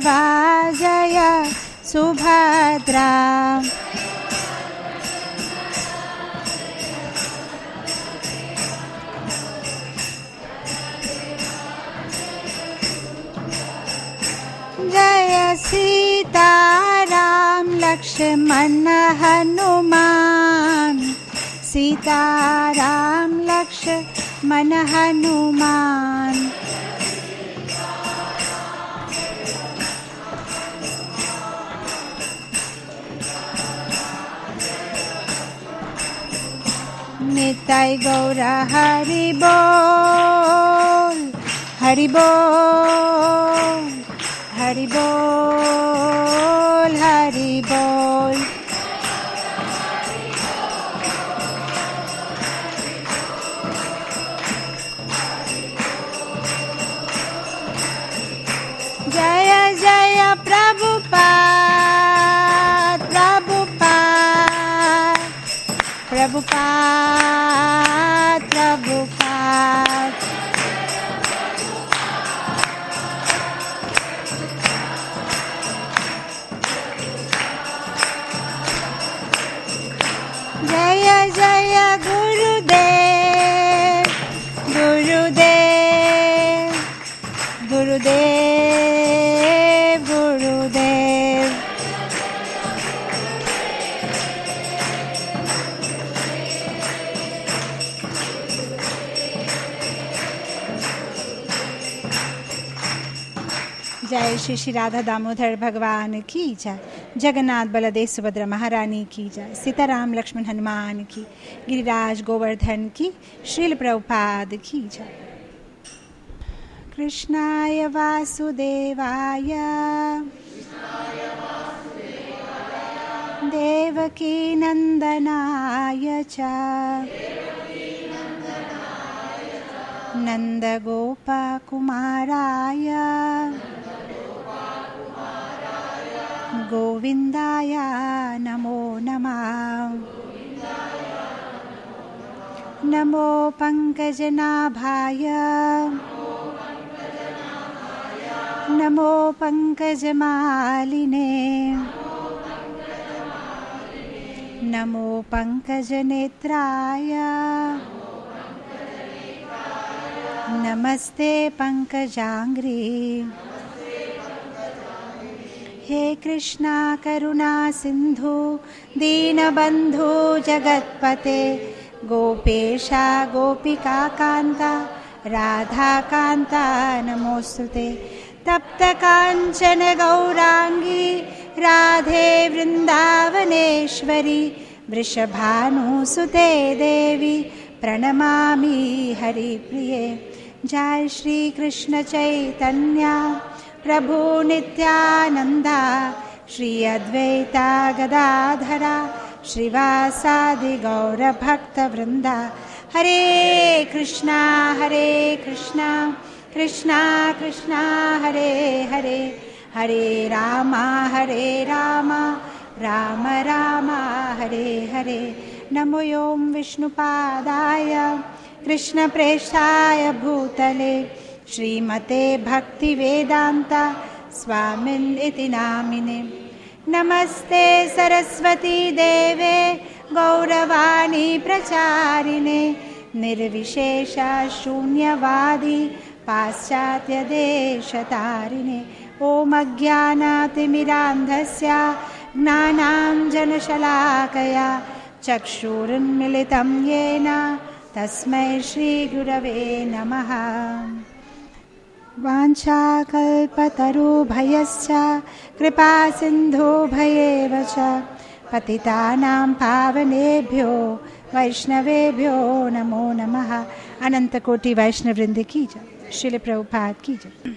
गत्वा जय सुभद्रा जय सीताराम लक्ष्मण हनुमान सीताराम लक्ष्मण हनुमान निताय गौर हरि बोल हरि बोल हरि बोल हरि बोल जय जय प्रभुपाद प्रभुपाद प्रभुपाद प्रभुपाद जय जय गुरुदेव गुरुदेव गुरुदेव गुरुदेव जय श्री श्री राधा दामोदर भगवान की जय जगन्नाथ बलदेव सुभद्रा महारानी की जय सीताराम लक्ष्मण हनुमान की गिरिराज गोवर्धन की श्रील प्रभुपाद की जय कृष्णाय वासुदेवाय देवकी नन्दनाय च नन्दगोपकुमाराय गोविन्दाय नमो नमः नमो पङ्कजनाभाय नमो पङ्कजमालिने नमो पङ्कजनेत्राय नमस्ते पङ्कजाङ्घ्रि हे कृष्णा करुणा सिन्धु दीनबन्धु जगत्पते गोपेशा गोपिका कान्ता राधाकान्ता नमोऽस्तु ते तप्तकाञ्चन गौराङ्गी राधे वृन्दावनेश्वरी वृषभानुसुते देवी प्रणमामि हरिप्रिये जय श्रीकृष्णचैतन्या प्रभु नित्यानन्दा श्री अद्वैता गदाधरा श्रीवासादि गौरभक्तवृन्दा हरे कृष्णा हरे कृष्णा कृष्णा कृष्णा हरे हरे हरे राम हरे राम राम राम हरे हरे नमो ॐ विष्णुपादाय कृष्णप्रेष्ठाय भूतले श्रीमते भक्तिवेदान्ता स्वामिन् इति नामिने नमस्ते सरस्वती देवे गौरवाणी प्रचारिणे निर्विशेषशून्यवादी पाश्चात्यदेशतारिणे ॐ अज्ञानातिमिरान्धस्य ज्ञानाञ्जनशलाकया चक्षुरुन्मिलितं येन तस्मै श्रीगुरवे नमः वाञ्छाकल्पतरुभयश्च कृपासिन्धुभयेव च पतितानां पावनेभ्यो वैष्णवेभ्यो नमो नमः అనంతకోటి వైష్ణవృందికి శిల ప్రభుపాద్ కి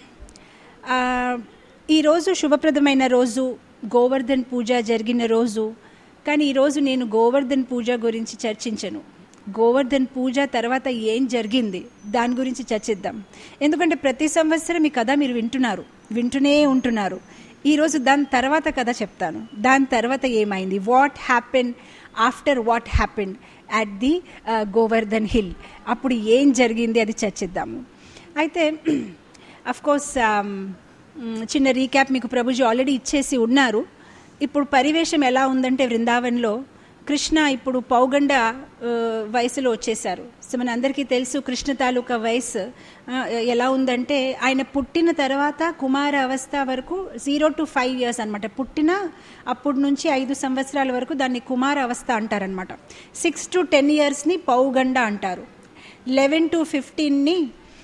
ఈరోజు శుభప్రదమైన రోజు గోవర్ధన్ పూజ జరిగిన రోజు కానీ ఈరోజు నేను గోవర్ధన్ పూజ గురించి చర్చించను గోవర్ధన్ పూజ తర్వాత ఏం జరిగింది దాని గురించి చర్చిద్దాం ఎందుకంటే ప్రతి సంవత్సరం ఈ కథ మీరు వింటున్నారు వింటూనే ఉంటున్నారు ఈరోజు దాని తర్వాత కథ చెప్తాను దాని తర్వాత ఏమైంది what happen after what happen at the Govardhan hill అప్పుడు ఏం జరిగింది అది చర్చిద్దాము అయితే కోర్స్ మ్, చిన్న రీక్యాప్ మీకు ప్రభుజీ ఆల్రెడీ ఇచ్చేసి ఉన్నారు ఇప్పుడు పరివేశం ఎలా ఉందంటే వృందావన్లో కృష్ణ ఇప్పుడు పౌగండ ఆ, వయసులో వచ్చేసారు సో మన అందరికీ తెలుసు కృష్ణ తాలూకా వయసు ఆ, ఎలా ఉందంటే ఆయన పుట్టిన తర్వాత కుమార అవస్థ వరకు జీరో టు ఫైవ్ ఇయర్స్ అనమాట పుట్టిన అప్పటి నుంచి ఐదు సంవత్సరాల వరకు దాన్ని కుమార అవస్థ అంటారనమాట సిక్స్ టు టెన్ ఇయర్స్ని పౌగండ అంటారు లెవెన్ టు ఫిఫ్టీన్ని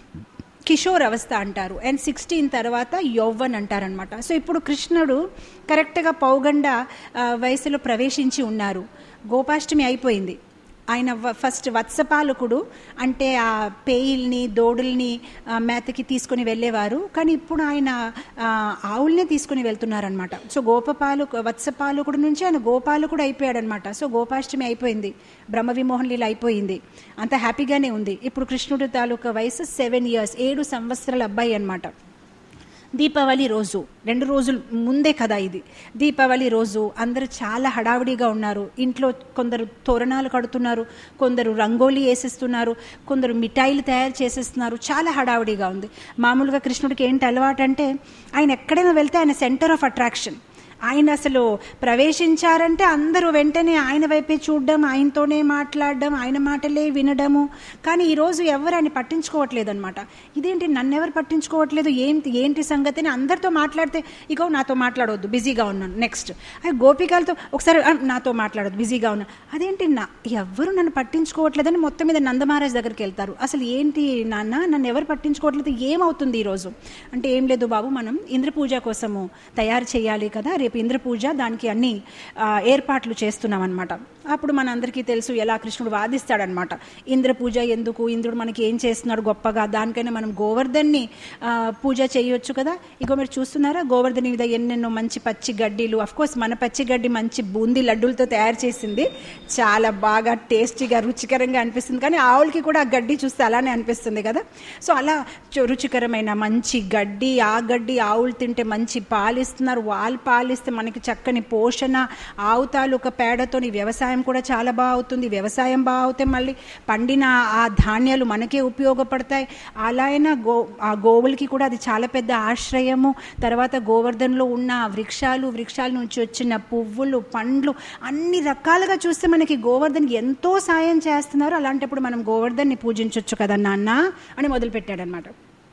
కిషోర్ అవస్థ అంటారు అండ్ సిక్స్టీన్ తర్వాత యౌవన్ అంటారనమాట సో ఇప్పుడు కృష్ణుడు కరెక్ట్గా పౌగండ ఆ, వయసులో ప్రవేశించి ఉన్నారు గోపాష్టమి అయిపోయింది ఆయన వ- ఫస్ట్ వత్సపాలకుడు అంటే ఆ పేయిల్ని దోడుల్ని ఆ, మేతకి తీసుకొని వెళ్ళేవారు కానీ ఇప్పుడు ఆయన ఆ, ఆవుల్నే తీసుకొని వెళ్తున్నారనమాట సో గోపపాలు వత్సపాలకుడు నుంచి ఆయన గోపాలకుడు అయిపోయాడనమాట సో గోపాష్టమి అయిపోయింది బ్రహ్మ విమోహన్ లీల అయిపోయింది అంత హ్యాపీగానే ఉంది ఇప్పుడు కృష్ణుడు తాలూకా వయసు సెవెన్ ఇయర్స్ ఏడు సంవత్సరాల అబ్బాయి అనమాట దీపావళి రోజు రెండు రోజులు ముందే కదా ఇది దీపావళి రోజు అందరూ చాలా హడావిడిగా ఉన్నారు ఇంట్లో కొందరు తోరణాలు కడుతున్నారు కొందరు రంగోలీ వేసేస్తున్నారు కొందరు మిఠాయిలు తయారు చేసేస్తున్నారు చాలా హడావిడిగా ఉంది మామూలుగా కృష్ణుడికి ఏంటి అలవాటు అంటే ఆయన ఎక్కడైనా వెళ్తే ఆయన సెంటర్ ఆఫ్ అట్రాక్షన్ ఆయన అసలు ప్రవేశించారంటే అందరూ వెంటనే ఆయన వైపే చూడడం ఆయనతోనే మాట్లాడడం ఆయన మాటలే వినడము కానీ ఈరోజు ఎవరు ఆయన పట్టించుకోవట్లేదు అనమాట ఇదేంటి నన్ను ఎవరు పట్టించుకోవట్లేదు ఏంటి ఏంటి సంగతి అని అందరితో మాట్లాడితే ఇగో నాతో మాట్లాడవద్దు బిజీగా ఉన్నాను నెక్స్ట్ అది గోపికలతో ఒకసారి "ఆ, నాతో మాట్లాడొద్దు బిజీగా ఉన్నాను అదేంటి నా ఎవరు నన్ను పట్టించుకోవట్లేదని మొత్తం మీద నందమహారాజ్ దగ్గరికి వెళ్తారు అసలు ఏంటి నాన్న నన్ను ఎవరు పట్టించుకోవట్లేదు ఏమవుతుంది ఈరోజు అంటే ఏం లేదు బాబు మనం ఇంద్ర పూజ కోసము తయారు చేయాలి కదా రేపు ఇంద్ర పూజ దానికి అన్ని ఆ, ఏర్పాట్లు చేస్తున్నాం అనమాట అప్పుడు మన అందరికీ తెలుసు ఎలా కృష్ణుడు వాదిస్తాడనమాట ఇంద్ర పూజ ఎందుకు ఇంద్రుడు మనకి ఏం చేస్తున్నాడు గొప్పగా దానికైనా మనం గోవర్ధన్ని ఆ, పూజ చేయొచ్చు కదా ఇగో మీరు చూస్తున్నారా గోవర్ధని మీద ఎన్నెన్నో మంచి పచ్చి గడ్డీలు అఫ్ కోర్స్ మన పచ్చి గడ్డి మంచి బూందీ లడ్డూలతో తయారు చేసింది చాలా బాగా టేస్టీగా రుచికరంగా అనిపిస్తుంది కానీ ఆవులకి కూడా ఆ గడ్డి చూస్తే అలానే అనిపిస్తుంది కదా సో అలా చు- రుచికరమైన మంచి గడ్డి ఆ గడ్డి ఆవులు తింటే మంచి పాలు ఇస్తున్నారు వాళ్ళు పాలు ఇస్తే మనకి చక్కని పోషణ ఆవు తాలూకా పేడతోని వ్యవసాయం కూడా చాలా బాగా అవుతుంది వ్యవసాయం బాగా అవుతే మళ్ళీ పండిన ఆ ధాన్యాలు మనకే ఉపయోగపడతాయి అలా అయినా గో ఆ గోవులకి కూడా అది చాలా పెద్ద ఆశ్రయము తర్వాత గోవర్ధన్లో ఉన్న వృక్షాలు వృక్షాల నుంచి వచ్చిన పువ్వులు పండ్లు అన్ని రకాలుగా చూస్తే మనకి గోవర్ధన్ ఎంతో సాయం చేస్తున్నారు అలాంటప్పుడు మనం గోవర్ధన్ని పూజించవచ్చు కదా నాన్న అని మొదలుపెట్టాడనమాట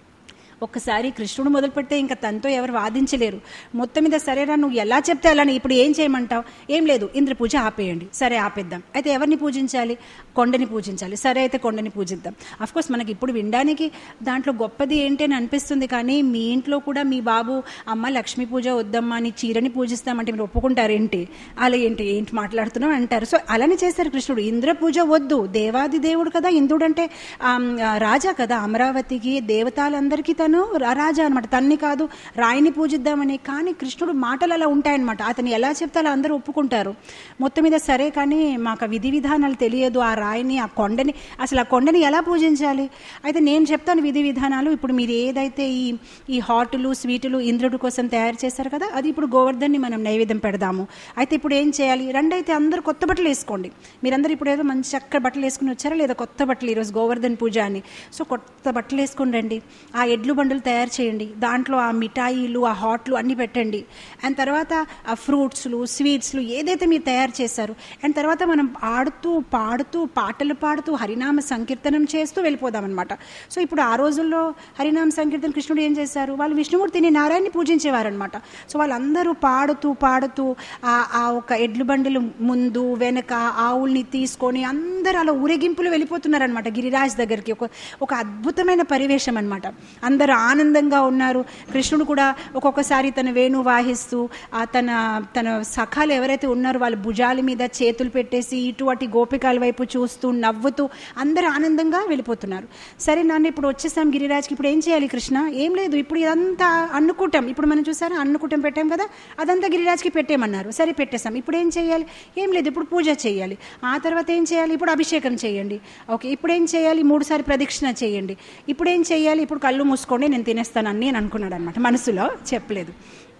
ఒక్కసారి కృష్ణుడు మొదలు పెడితే ఇంకా తనతో ఎవరు వాదించలేరు మొత్తం మీద సరేరా నువ్వు ఎలా చెప్తే అలానే ఇప్పుడు ఏం చేయమంటావు ఏం లేదు ఇంద్ర పూజ ఆపేయండి సరే ఆపేద్దాం అయితే ఎవరిని పూజించాలి కొండని పూజించాలి సరే అయితే కొండని పూజిద్దాం అఫ్ కోర్స్ మనకి ఇప్పుడు వినడానికి దాంట్లో గొప్పది ఏంటి అని అనిపిస్తుంది కానీ మీ ఇంట్లో కూడా మీ బాబు అమ్మ లక్ష్మీ పూజ వద్దమ్మా అని చీరని పూజిస్తామంటే మీరు ఒప్పుకుంటారేంటి అలా ఏంటి ఏంటి మాట్లాడుతున్నావు అంటారు సో అలానే చేశారు కృష్ణుడు ఇంద్ర పూజ వద్దు దేవాది దేవుడు కదా ఇంద్రుడు అంటే ఆమ్, ఆ, రాజా కదా అమరావతికి దేవతలందరికీ తను రా- రాజా అనమాట తన్ని కాదు రాయిని పూజిద్దామని కానీ కృష్ణుడు మాటలు అలా ఉంటాయన్నమాట అతను ఎలా చెప్తే అలా అందరూ ఒప్పుకుంటారు మొత్తం మీద సరే కానీ మాకు ఆ విధి విధానాలు తెలియదు ఆ రాయిని ఆ కొండని అసలు ఆ కొండని ఎలా పూజించాలి అయితే నేను చెప్తాను విధి విధానాలు ఇప్పుడు మీరు ఏదైతే ఈ ఈ హాటులు స్వీటులు ఇంద్రుడి కోసం తయారు చేశారు కదా అది ఇప్పుడు గోవర్ధన్ని మనం నైవేద్యం పెడదాము అయితే ఇప్పుడు ఏం చేయాలి రెండు అయితే అందరూ కొత్త బట్టలు వేసుకోండి మీరందరూ ఇప్పుడు ఏదో మంచి చక్క బట్టలు వేసుకుని వచ్చారా లేదా కొత్త బట్టలు ఈరోజు గోవర్ధన్ పూజ అని సో కొత్త బట్టలు వేసుకుని రండి ఆ ఎడ్లు బండులు తయారు చేయండి దాంట్లో ఆ మిఠాయిలు ఆ హాట్లు అన్నీ పెట్టండి అండ్ తర్వాత ఆ ఫ్రూట్స్లు స్వీట్స్లు ఏదైతే మీరు తయారు చేశారు అండ్ తర్వాత మనం ఆడుతూ పాడుతూ పాటలు పాడుతూ హరినామ సంకీర్తనం చేస్తూ వెళ్ళిపోదాం అనమాట సో ఇప్పుడు ఆ రోజుల్లో హరినామ సంకీర్తన కృష్ణుడు ఏం చేశారు వాళ్ళు విష్ణుమూర్తిని నారాయణని పూజించేవారనమాట సో వాళ్ళందరూ పాడుతూ పాడుతూ ఆ ఆ ఒక ఎడ్లు బండిలు ముందు వెనక ఆవుల్ని తీసుకొని అందరూ అలా ఊరేగింపులు వెళ్ళిపోతున్నారనమాట గిరిరాజ్ దగ్గరికి ఒక ఒక అద్భుతమైన పరివేశం అనమాట అందరూ ఆనందంగా ఉన్నారు కృష్ణుడు కూడా ఒక్కొక్కసారి తన వేణు వాహిస్తూ ఆ తన తన సఖాలు ఎవరైతే ఉన్నారో వాళ్ళ భుజాల మీద చేతులు పెట్టేసి ఇటువంటి గోపికల వైపు చూస్తూ నవ్వుతూ అందరూ ఆనందంగా వెళ్ళిపోతున్నారు సరే నాన్న ఇప్పుడు వచ్చేసాం గిరిరాజ్కి ఇప్పుడు ఏం చేయాలి కృష్ణ ఏం లేదు ఇప్పుడు ఇదంతా అన్నుకూటం ఇప్పుడు మనం చూసారా అన్నుకూటం పెట్టాం కదా అదంతా గిరిరాజ్కి పెట్టేమన్నారు సరే పెట్టేసాం ఇప్పుడు ఏం చేయాలి ఏం లేదు ఇప్పుడు పూజ చేయాలి ఆ తర్వాత ఏం చేయాలి ఇప్పుడు అభిషేకం చేయండి ఓకే ఇప్పుడు ఏం చేయాలి మూడుసారి ప్రదక్షిణ చేయండి ఇప్పుడు ఏం చేయాలి ఇప్పుడు కళ్ళు మూసుకోండి నేను తినేస్తాను అని నేను అనుకున్నాడు అనమాట మనసులో చెప్పలేదు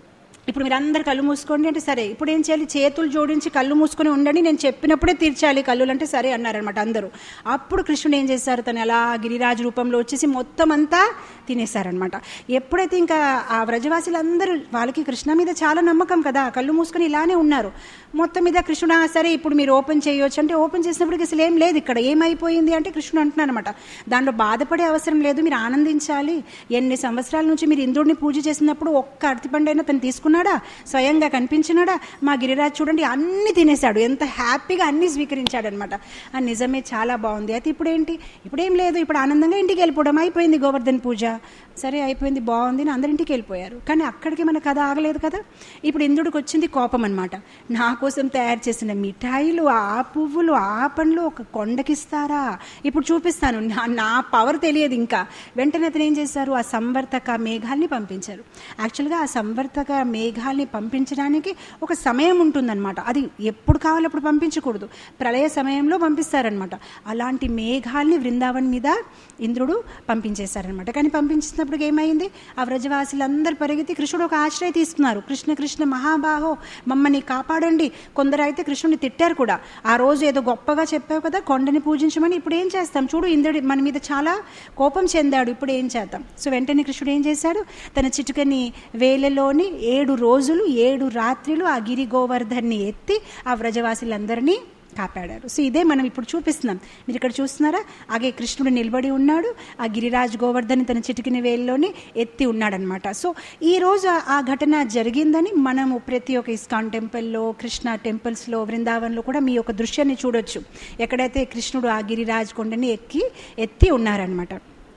ఇప్పుడు మీరు అందరు కళ్ళు మూసుకోండి అంటే సరే ఇప్పుడు ఏం చేయాలి చేతులు జోడించి కళ్ళు మూసుకొని ఉండండి నేను చెప్పినప్పుడే తీర్చాలి కళ్ళు అంటే సరే అన్నారనమాట అందరూ అప్పుడు కృష్ణుడు ఏం చేశారు తను అలా గిరిరాజు రూపంలో వచ్చేసి మొత్తం అంతా తినేశారనమాట ఎప్పుడైతే ఇంకా ఆ వ్రజవాసులందరూ వాళ్ళకి కృష్ణ మీద చాలా నమ్మకం కదా కళ్ళు మూసుకొని ఇలానే ఉన్నారు మొత్తం మీద కృష్ణుడు "ఆ, సరే ఇప్పుడు మీరు ఓపెన్ చేయొచ్చు అంటే ఓపెన్ చేసినప్పటికి అసలు ఏం లేదు ఇక్కడ ఏమైపోయింది అంటే కృష్ణుడు అంటున్నాను అనమాట దాంట్లో బాధపడే అవసరం లేదు మీరు ఆనందించాలి ఎన్ని సంవత్సరాల నుంచి మీరు ఇంద్రుడిని పూజ చేసినప్పుడు ఒక్క అరటిపండు అయినా తను తీసుకున్నాడా స్వయంగా కనిపించినాడా మా గిరిరాజ్ చూడండి అన్ని తినేశాడు ఎంత హ్యాపీగా అన్ని స్వీకరించాడు అనమాట నిజమే చాలా బాగుంది అయితే ఇప్పుడు ఏంటి ఇప్పుడు ఏం లేదు ఇప్పుడు ఆనందంగా ఇంటికి వెళ్ళిపోవడం అయిపోయింది గోవర్ధన్ పూజ సరే అయిపోయింది బాగుంది అని అందరింటికి వెళ్ళిపోయారు కానీ అక్కడికి మన కథ ఆగలేదు కదా ఇప్పుడు ఇంద్రుడికి వచ్చింది కోపం అనమాట నా కోసం తయారు చేసిన మిఠాయిలు ఆ పువ్వులు ఆ పండ్లు ఒక కొండకిస్తారా ఇప్పుడు చూపిస్తాను నా నా పవర్ తెలియదు ఇంకా వెంటనే అతను ఏం చేశారు ఆ సంవర్తక మేఘాల్ని పంపించారు యాక్చువల్గా ఆ సంవర్తక మేఘాల్ని పంపించడానికి ఒక సమయం ఉంటుందన్నమాట అది ఎప్పుడు కావాలో అప్పుడు పంపించకూడదు ప్రళయ సమయంలో పంపిస్తారనమాట అలాంటి మేఘాల్ని బృందావన్ మీద ఇంద్రుడు పంపించేశారనమాట కానీ పంపించినప్పుడు ఏమైంది ఆ వ్రజవాసులందరూ పరిగెత్తి కృష్ణుడు ఒక ఆశ్రయ తీసుకున్నారు కృష్ణ కృష్ణ మహాబాహో మమ్మల్ని కాపాడండి కొందరు అయితే కృష్ణుడిని తిట్టారు కూడా ఆ రోజు ఏదో గొప్పగా చెప్పావు కదా కొండని పూజించమని ఇప్పుడు ఏం చేస్తాం చూడు ఇంద్రుడి మన మీద చాలా కోపం చెందాడు ఇప్పుడు ఏం చేద్దాం సో వెంటనే కృష్ణుడు ఏం చేశాడు తన చిటుకని వేలలోని ఏడు రోజులు ఏడు రాత్రులు ఆ గిరి గోవర్ధన్ని ఎత్తి ఆ వ్రజవాసులందరినీ కాపాడారు సో ఇదే మనం ఇప్పుడు చూపిస్తున్నాం మీరు ఇక్కడ చూస్తున్నారా అగే కృష్ణుడు నిలబడి ఉన్నాడు ఆ గిరిరాజ్ గోవర్ధన్ తన చిటికిన వేల్లోనే ఎత్తి ఉన్నాడనమాట సో ఈ రోజు ఆ- ఆ ఘటన జరిగిందని మనము ప్రతి ఒక్క ఇస్కాన్ టెంపుల్లో కృష్ణ టెంపుల్స్లో బృందావన్లో కూడా మీ యొక్క దృశ్యాన్ని చూడొచ్చు ఎక్కడైతే కృష్ణుడు ఆ గిరిరాజ్ కొండని ఎక్కి ఎత్తి ఉన్నారనమాట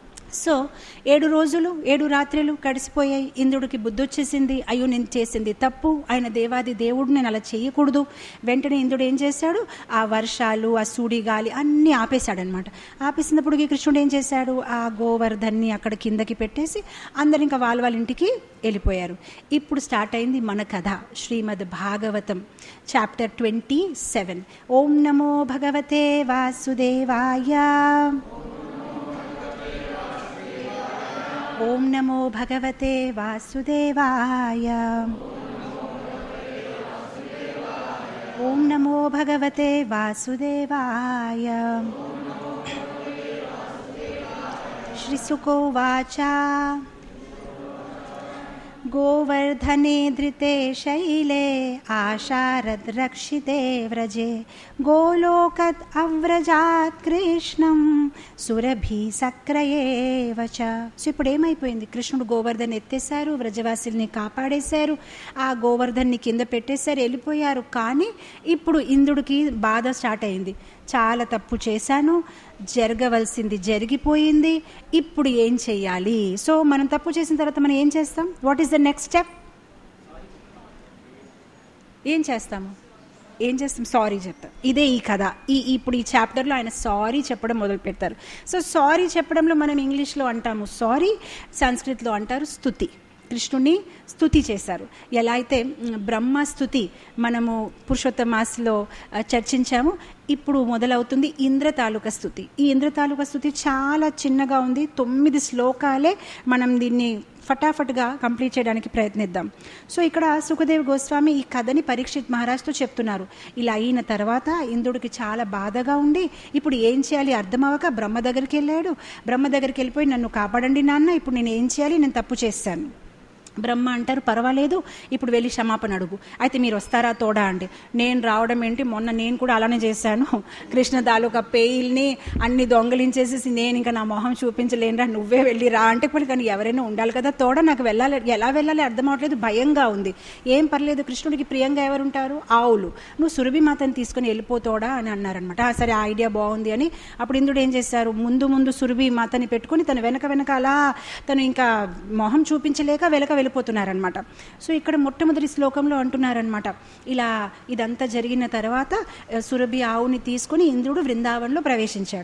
సో ఏడు రోజులు ఏడు రాత్రులు గడిచిపోయాయి ఇంద్రుడికి బుద్ధి వచ్చేసింది అయ్యో నేను చేసింది తప్పు ఆయన దేవాది దేవుడు నేను అలా చేయకూడదు వెంటనే ఇంద్రుడు ఏం చేశాడు ఆ వర్షాలు ఆ సూడి గాలి అన్నీ ఆపేశాడనమాట ఆపేసినప్పుడు ఈ కృష్ణుడు ఏం చేశాడు ఆ గోవర్ధన్ని అక్కడ కిందకి పెట్టేసి అందరు ఇంకా వాళ్ళ వాళ్ళ ఇంటికి వెళ్ళిపోయారు ఇప్పుడు స్టార్ట్ అయింది మన కథ Srimad Bhagavatam chapter twenty seven ఓం నమో భగవతే వాసుదేవాయ ఓం నమో భగవతే వాసుదేవాయ ఓం నమో భగవతే వాసుదేవాయ श्रीसुकोवाच गोवर्धने धृते शैले आशारद्रक्षिते व्रजे गोलोकद् अव्रजात् కృష్ణం సురభి సక్రయేవచ సో ఇప్పుడు ఏమైపోయింది కృష్ణుడు గోవర్ధన్ ఎత్తేశారు వ్రజవాసుల్ని కాపాడేశారు ఆ గోవర్ధన్ని కింద పెట్టేశారు వెళ్ళిపోయారు కానీ ఇప్పుడు ఇంద్రుడికి బాధ స్టార్ట్ అయింది చాలా తప్పు చేశాను జరగవలసింది జరిగిపోయింది ఇప్పుడు ఏం చెయ్యాలి సో మనం తప్పు చేసిన తర్వాత మనం ఏం చేస్తాం what is the next step ఏం చేస్తాము ఏం చేస్తాం సారీ చెప్తాం ఇదే ఈ కథ ఈ ఇప్పుడు ఈ చాప్టర్లో ఆయన సారీ చెప్పడం మొదలు పెడతారు సో సారీ చెప్పడంలో మనం ఇంగ్లీష్లో అంటాము సారీ సంస్కృత్లో అంటారు స్తుతి కృష్ణుని స్తుతి చేశారు ఎలా అయితే మ్, బ్రహ్మ స్తుతి మనము పురుషోత్తమాస్లో ఆ, చర్చించాము ఇప్పుడు మొదలవుతుంది ఇంద్ర తాలూకా స్థుతి ఈ ఇంద్ర తాలూకా స్థుతి చాలా చిన్నగా ఉంది తొమ్మిది శ్లోకాలే మనం దీన్ని ఫటాఫట్గా కంప్లీట్ చేయడానికి ప్రయత్నిద్దాం సో ఇక్కడ సుఖదేవ్ గోస్వామి ఈ కథని పరీక్షిత్ మహారాజ్తో చెప్తున్నారు ఇలా అయిన తర్వాత ఇంద్రుడికి చాలా బాధగా ఉండి ఇప్పుడు ఏం చేయాలి అర్థమవక బ్రహ్మ దగ్గరికి వెళ్ళాడు బ్రహ్మ దగ్గరికి వెళ్ళిపోయి నన్ను కాపాడండి నాన్న ఇప్పుడు నేను ఏం చేయాలి నేను తప్పు చేశాను బ్రహ్మ అంటారు పర్వాలేదు ఇప్పుడు వెళ్ళి క్షమాపణ అడుగు అయితే మీరు వస్తారా తోడా అండి నేను రావడం ఏంటి మొన్న నేను కూడా అలానే చేశాను కృష్ణ తాలూకా పేయిల్ని అన్ని దొంగలించేసేసి నేను ఇంకా నా మొహం చూపించలేనురా నువ్వే వెళ్ళి రా అంటే ఇప్పుడు కానీ ఎవరైనా ఉండాలి కదా తోడ నాకు వెళ్ళాలి ఎలా వెళ్ళాలి అర్థం అవట్లేదు భయంగా ఉంది ఏం పర్లేదు కృష్ణుడికి ప్రియంగా ఎవరుంటారు ఆవులు నువ్వు సురభి మాతని తీసుకొని వెళ్ళిపోతోడా అని అన్నారనమాట "ఆ, సరే ఆ ఐడియా బాగుంది అని అప్పుడు ఇంద్రుడు ఏం చేశారు ముందు ముందు సురభి మాతని పెట్టుకుని తను వెనక వెనక అలా తను ఇంకా మొహం చూపించలేక వెనక వెళ్ళిపోతున్నారనమాట సో ఇక్కడ మొట్టమొదటి శ్లోకంలో అంటున్నారనమాట ఇలా ఇదంతా జరిగిన తర్వాత ఆ, సురభి ఆవుని తీసుకుని ఇంద్రుడు బృందావనంలో ప్రవేశించాడు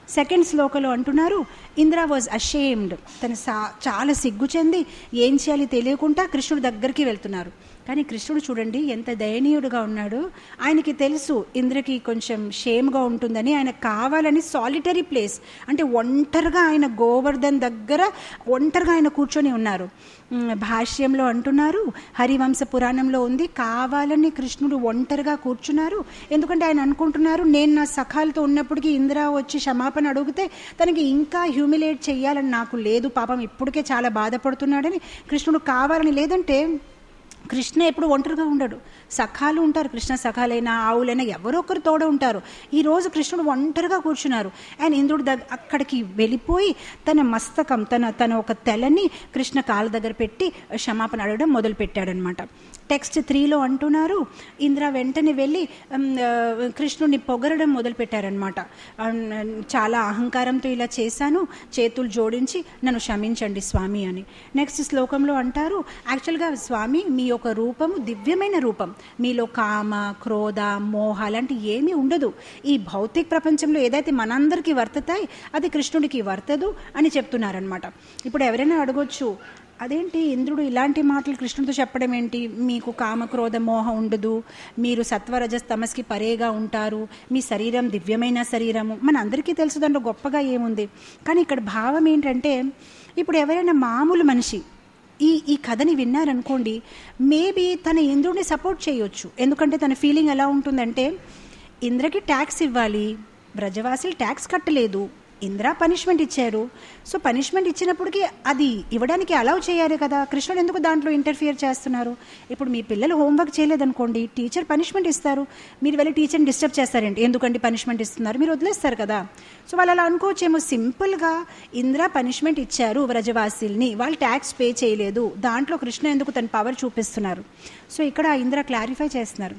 సెకండ్ శ్లోకలో అంటున్నారు ఇంద్ర వాజ్ అషేమ్డ్ తను సా చాలా సిగ్గు చెంది ఏం చేయాలి తెలియకుండా కృష్ణుడి దగ్గరికి వెళ్తున్నారు కానీ కృష్ణుడు చూడండి ఎంత దయనీయుడుగా ఉన్నాడు ఆయనకి తెలుసు ఇంద్రకి కొంచెం షేమ్గా ఉంటుందని ఆయన కావాలని సాలిటరీ ప్లేస్ అంటే ఒంటరిగా ఆయన గోవర్ధన్ దగ్గర ఒంటరిగా ఆయన కూర్చొని ఉన్నారు ఉమ్, భాష్యంలో అంటున్నారు హరివంశ పురాణంలో ఉంది కావాలని కృష్ణుడు ఒంటరిగా కూర్చున్నారు ఎందుకంటే ఆయన అనుకుంటున్నారు నేను నా సఖాలతో ఉన్నప్పటికీ ఇందిరా వచ్చి క్షమాపణ అడిగితే తనకి ఇంకా హ్యూమిలేట్ చేయాలని నాకు లేదు పాపం ఇప్పటికే చాలా బాధపడుతున్నాడని కృష్ణుడు కావాలని లేదంటే కృష్ణ ఎప్పుడు ఒంటరిగా ఉండడు సఖాలు ఉంటారు కృష్ణ సఖాలైనా ఆవులైనా ఎవరో ఒకరు తోడ ఉంటారు ఈ రోజు కృష్ణుడు ఒంటరిగా కూర్చున్నారు అండ్ ఇంద్రుడు దగ్గర అక్కడికి వెళ్ళిపోయి తన మస్తకం తన తన ఒక తెలని కృష్ణ కాళ్ళ దగ్గర పెట్టి క్షమాపణ అడగడం మొదలు పెట్టాడనమాట టెక్స్ట్ త్రీలో అంటున్నారు ఇంద్ర వెంటనే వెళ్ళి ఉమ్, ఆ, కృష్ణుడిని పొగరడం మొదలు పెట్టారనమాట చాలా అహంకారంతో ఇలా చేశాను చేతులు జోడించి నన్ను క్షమించండి స్వామి అని నెక్స్ట్ శ్లోకంలో అంటారు యాక్చువల్గా స్వామి మీ యొక్క రూపము దివ్యమైన రూపం మీలో కామ క్రోధ మోహ అలాంటి ఏమీ ఉండదు ఈ భౌతిక ప్రపంచంలో ఏదైతే మనందరికీ వర్తతాయి అది కృష్ణుడికి వర్తదు అని చెప్తున్నారనమాట ఇప్పుడు ఎవరైనా అడగొచ్చు అదేంటి ఇంద్రుడు ఇలాంటి మాటలు కృష్ణుడితో చెప్పడం ఏంటి మీకు కామ క్రోధ మోహ ఉండదు మీరు సత్వరజస్ తమస్కి పరేగా ఉంటారు మీ శరీరం దివ్యమైన శరీరము మన అందరికీ తెలుసు దాంట్లో గొప్పగా ఏముంది కానీ ఇక్కడ భావం ఏంటంటే ఇప్పుడు ఎవరైనా మామూలు మనిషి ఈ ఈ కథని విన్నారనుకోండి మేబీ తన ఇంద్రుడిని సపోర్ట్ చేయొచ్చు ఎందుకంటే తన ఫీలింగ్ ఎలా ఉంటుందంటే ఇంద్రకి ట్యాక్స్ ఇవ్వాలి బ్రజవాసులు ట్యాక్స్ కట్టలేదు ఇంద్ర పనిష్మెంట్ ఇచ్చారు సో పనిష్మెంట్ ఇచ్చినప్పటికీ అది ఇవ్వడానికి అలౌ చేయాలి కదా కృష్ణుడు ఎందుకు దాంట్లో ఇంటర్ఫియర్ చేస్తున్నారు ఇప్పుడు మీ పిల్లలు హోంవర్క్ చేయలేదనుకోండి టీచర్ పనిష్మెంట్ ఇస్తారు మీరు వెళ్ళి టీచర్ని డిస్టర్బ్ చేస్తారేంటి ఎందుకంటే పనిష్మెంట్ ఇస్తున్నారు మీరు వదిలేస్తారు కదా సో వాళ్ళు అలా అనుకోవచ్చేమో సింపుల్గా ఇంద్ర పనిష్మెంట్ ఇచ్చారు వ్రజవాసిల్ని వాళ్ళు ట్యాక్స్ పే చేయలేదు దాంట్లో కృష్ణ ఎందుకు తన పవర్ చూపిస్తున్నారు సో ఇక్కడ ఇంద్ర క్లారిఫై చేస్తున్నారు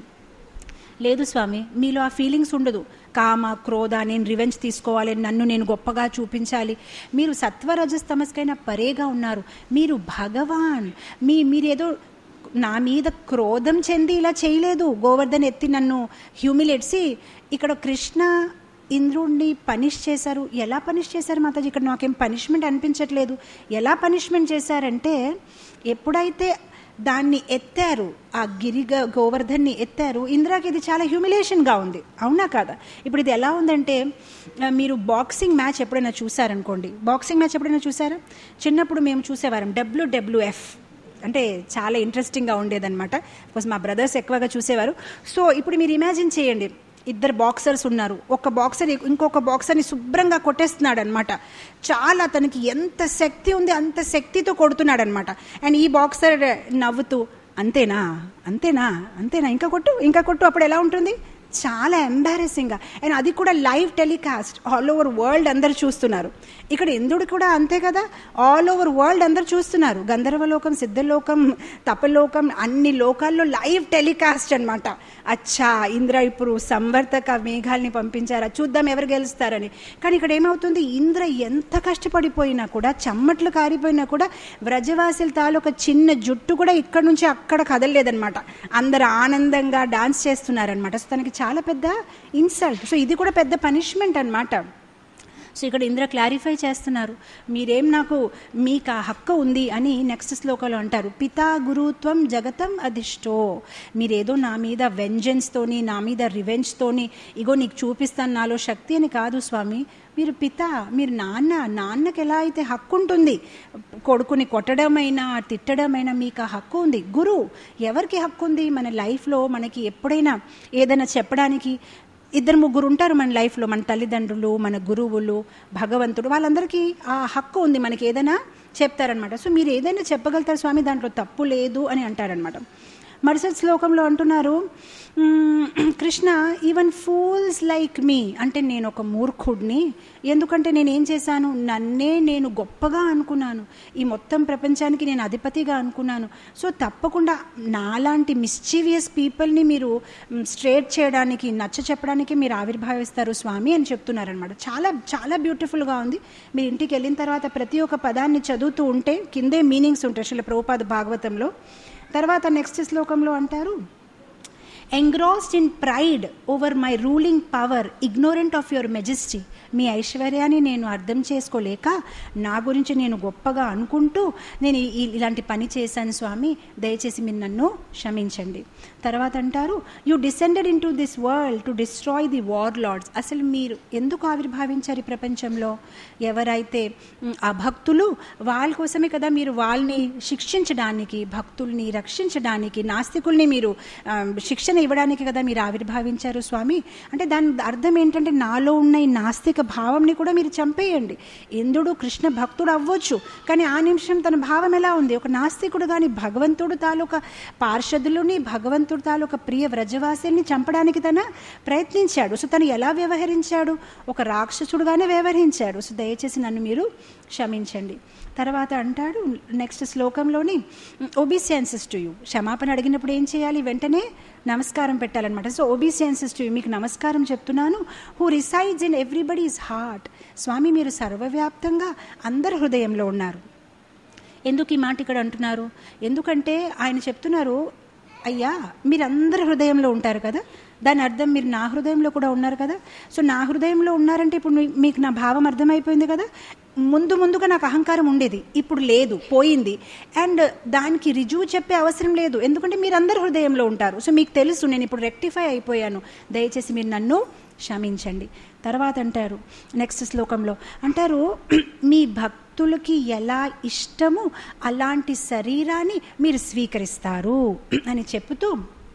లేదు స్వామి మీలో ఆ ఫీలింగ్స్ ఉండదు కామ క్రోధ నేను రివెంజ్ తీసుకోవాలి నన్ను నేను గొప్పగా చూపించాలి మీరు సత్వరజస్తమస్కైనా పరేగా ఉన్నారు మీరు భగవాన్ మీ మీరేదో నా మీద క్రోధం చెంది ఇలా చేయలేదు గోవర్ధన్ ఎత్తి నన్ను హ్యూమిలేట్సి ఇక్కడ కృష్ణ ఇంద్రుడిని పనిష్ చేశారు ఎలా పనిష్ చేశారు మాతాజీ ఇక్కడ నాకేం పనిష్మెంట్ అనిపించట్లేదు ఎలా పనిష్మెంట్ చేశారంటే ఎప్పుడైతే దాన్ని ఎత్తారు ఆ గిరిగా గోవర్ధన్ని ఎత్తారు ఇందిరాకి ఇది చాలా హ్యూమిలేషన్గా ఉంది అవునా కాదా ఇప్పుడు ఇది ఎలా ఉందంటే ఆ, మీరు బాక్సింగ్ మ్యాచ్ ఎప్పుడైనా చూసారనుకోండి బాక్సింగ్ మ్యాచ్ ఎప్పుడైనా చూసారా చిన్నప్పుడు మేము చూసేవారం డబ్ల్యూడబ్ల్యూఎఫ్ అంటే చాలా ఇంట్రెస్టింగ్గా ఉండేదన్నమాట బికాస్ మా బ్రదర్స్ ఎక్కువగా చూసేవారు సో ఇప్పుడు మీరు ఇమాజిన్ చేయండి ఇద్దరు బాక్సర్స్ ఉన్నారు ఒక బాక్సర్ ఇంకొక బాక్సర్ని శుభ్రంగా కొట్టేస్తున్నాడు అనమాట చాలా తనకి ఎంత శక్తి ఉంది అంత శక్తితో కొడుతున్నాడు అనమాట అండ్ ఈ బాక్సర్ నవ్వుతూ అంతేనా అంతేనా అంతేనా ఇంకా కొట్టు ఇంకా కొట్టు అప్పుడు ఎలా ఉంటుంది చాలా ఎంబారెసింగ్గా అండ్ అది కూడా live telecast all over world అందరు చూస్తున్నారు ఇక్కడ ఇంద్రుడు కూడా అంతే కదా ఆల్ ఓవర్ వరల్డ్ అందరు చూస్తున్నారు గంధర్వలోకం సిద్ధలోకం తపలోకం అన్ని లోకాల్లో లైవ్ టెలికాస్ట్ అన్నమాట అచ్చా ఇంద్ర ఇప్పుడు సంవర్తక మేఘాల్ని పంపించారా చూద్దాం ఎవరు గెలుస్తారని కానీ ఇక్కడ ఏమవుతుంది ఇంద్ర ఎంత కష్టపడిపోయినా కూడా చమ్మట్లు కారిపోయినా కూడా వ్రజవాసుల తాలూకా చిన్న జుట్టు కూడా ఇక్కడ నుంచి అక్కడ కదలలేదనమాట అందరు ఆనందంగా డాన్స్ చేస్తున్నారనమాట సో తనకి చాలా పెద్ద ఇన్సల్ట్ సో ఇది కూడా పెద్ద పనిష్మెంట్ అన్నమాట సో ఇక్కడ ఇంద్ర క్లారిఫై చేస్తున్నారు మీరేం నాకు మీకు ఆ హక్కు ఉంది అని నెక్స్ట్ శ్లోకంలో అంటారు పితా గురుత్వం జగతం అధిష్టో మీరేదో నా మీద వెంజెన్స్తోని నా మీద రివెంజ్తోని ఇగో నీకు చూపిస్తాను నాలో శక్తి అని కాదు స్వామి మీరు పిత మీరు నాన్న నాన్నకి ఎలా అయితే హక్కు ఉంటుంది కొడుకుని కొట్టడమైనా తిట్టడమైనా మీకు ఆ హక్కు ఉంది గురువు ఎవరికి హక్కు ఉంది మన లైఫ్లో మనకి ఎప్పుడైనా ఏదైనా చెప్పడానికి ఇద్దరు ముగ్గురు ఉంటారు మన లైఫ్లో మన తల్లిదండ్రులు మన గురువులు భగవంతుడు వాళ్ళందరికీ ఆ హక్కు ఉంది మనకి ఏదైనా చెప్తారనమాట సో మీరు ఏదైనా చెప్పగలుగుతారు స్వామి దాంట్లో తప్పు లేదు అని అంటారనమాట మరుసటి శ్లోకంలో అంటున్నారు "hmm, Krishna even fools like me అంటే నేను ఒక మూర్ఖుడిని ఎందుకంటే నేను ఏం చేశాను నన్నే నేను గొప్పగా అనుకున్నాను ఈ మొత్తం ప్రపంచానికి నేను అధిపతిగా అనుకున్నాను సో తప్పకుండా నాలాంటి మిస్చీవియస్ పీపుల్ని మీరు స్ట్రేట్ చేయడానికి నచ్చ చెప్పడానికి మీరు ఆవిర్భావిస్తారు స్వామి అని చెప్తున్నారనమాట చాలా చాలా బ్యూటిఫుల్గా ఉంది మీరు ఇంటికి వెళ్ళిన తర్వాత ప్రతి ఒక్క పదాన్ని చదువుతూ ఉంటే కిందే మీనింగ్స్ ఉంటాయి శిల ప్రభుపాద భాగవతంలో తర్వాత నెక్స్ట్ శ్లోకంలో అంటారు engrossed in pride over my ruling power ignorant of your majesty మీ ఐశ్వర్యాన్ని నేను అర్థం చేసుకోలేక నా గురించి నేను గొప్పగా అనుకుంటూ నేను ఈ- ఇలాంటి పని చేశాను స్వామి దయచేసి మీరు నన్ను క్షమించండి తర్వాత అంటారు you descended into this world to destroy the war lords అసలు మీరు ఎందుకు ఆవిర్భావించారు ఈ ప్రపంచంలో ఎవరైతే మ్, అభక్తులు వాళ్ళ కోసమే కదా మీరు వాళ్ళని శిక్షించడానికి భక్తుల్ని రక్షించడానికి నాస్తికుల్ని మీరు ఆ, శిక్షణ ఇవ్వడానికి కదా మీరు ఆవిర్భావించారు స్వామి అంటే దాని అర్థం ఏంటంటే నాలో ఉన్న ఈ నాస్తిక భావంని కూడా మీరు చంపేయండి ఇంద్రుడు కృష్ణ భక్తుడు అవ్వచ్చు కానీ ఆ నిమిషం తన భావం ఎలా ఉంది ఒక నాస్తికుడు కానీ భగవంతుడు తాలూకా పార్షదులని భగవంతుడు తాలూకా ప్రియ వ్రజవాసుల్ని చంపడానికి తన ప్రయత్నించాడు సో తను ఎలా వ్యవహరించాడు ఒక రాక్షసుడుగానే వ్యవహరించాడు సో దయచేసి నన్ను మీరు క్షమించండి తర్వాత అంటాడు నెక్స్ట్ శ్లోకంలోని ఒబీసియన్సెస్ టు యూ క్షమాపణ అడిగినప్పుడు ఏం చేయాలి వెంటనే నమస్కారం పెట్టాలన్నమాట సో ఒబీసియన్సెస్ టు యూ మీకు నమస్కారం చెప్తున్నాను who resides in everybody's heart స్వామి మీరు సర్వవ్యాప్తంగా అందరి హృదయంలో ఉన్నారు ఎందుకు ఈ మాట ఇక్కడ అంటున్నారు ఎందుకంటే ఆయన చెప్తున్నారు అయ్యా మీరందరి హృదయంలో ఉంటారు కదా దాని అర్థం మీరు నా హృదయంలో కూడా ఉన్నారు కదా సో నా హృదయంలో ఉన్నారంటే ఇప్పుడు మీ- మీకు నా భావం అర్థమైపోయింది కదా ముందు ముందుగా నాకు అహంకారం ఉండేది ఇప్పుడు లేదు పోయింది అండ్ దానికి రుజువు చెప్పే అవసరం లేదు ఎందుకంటే మీరు అందరి హృదయంలో ఉంటారు సో మీకు తెలుసు నేను ఇప్పుడు రెక్టిఫై అయిపోయాను దయచేసి మీరు నన్ను క్షమించండి తర్వాత అంటారు నెక్స్ట్ శ్లోకంలో అంటారు మీ భక్తులకి ఎలా ఇష్టమో అలాంటి శరీరాన్ని మీరు స్వీకరిస్తారు అని చెప్తూ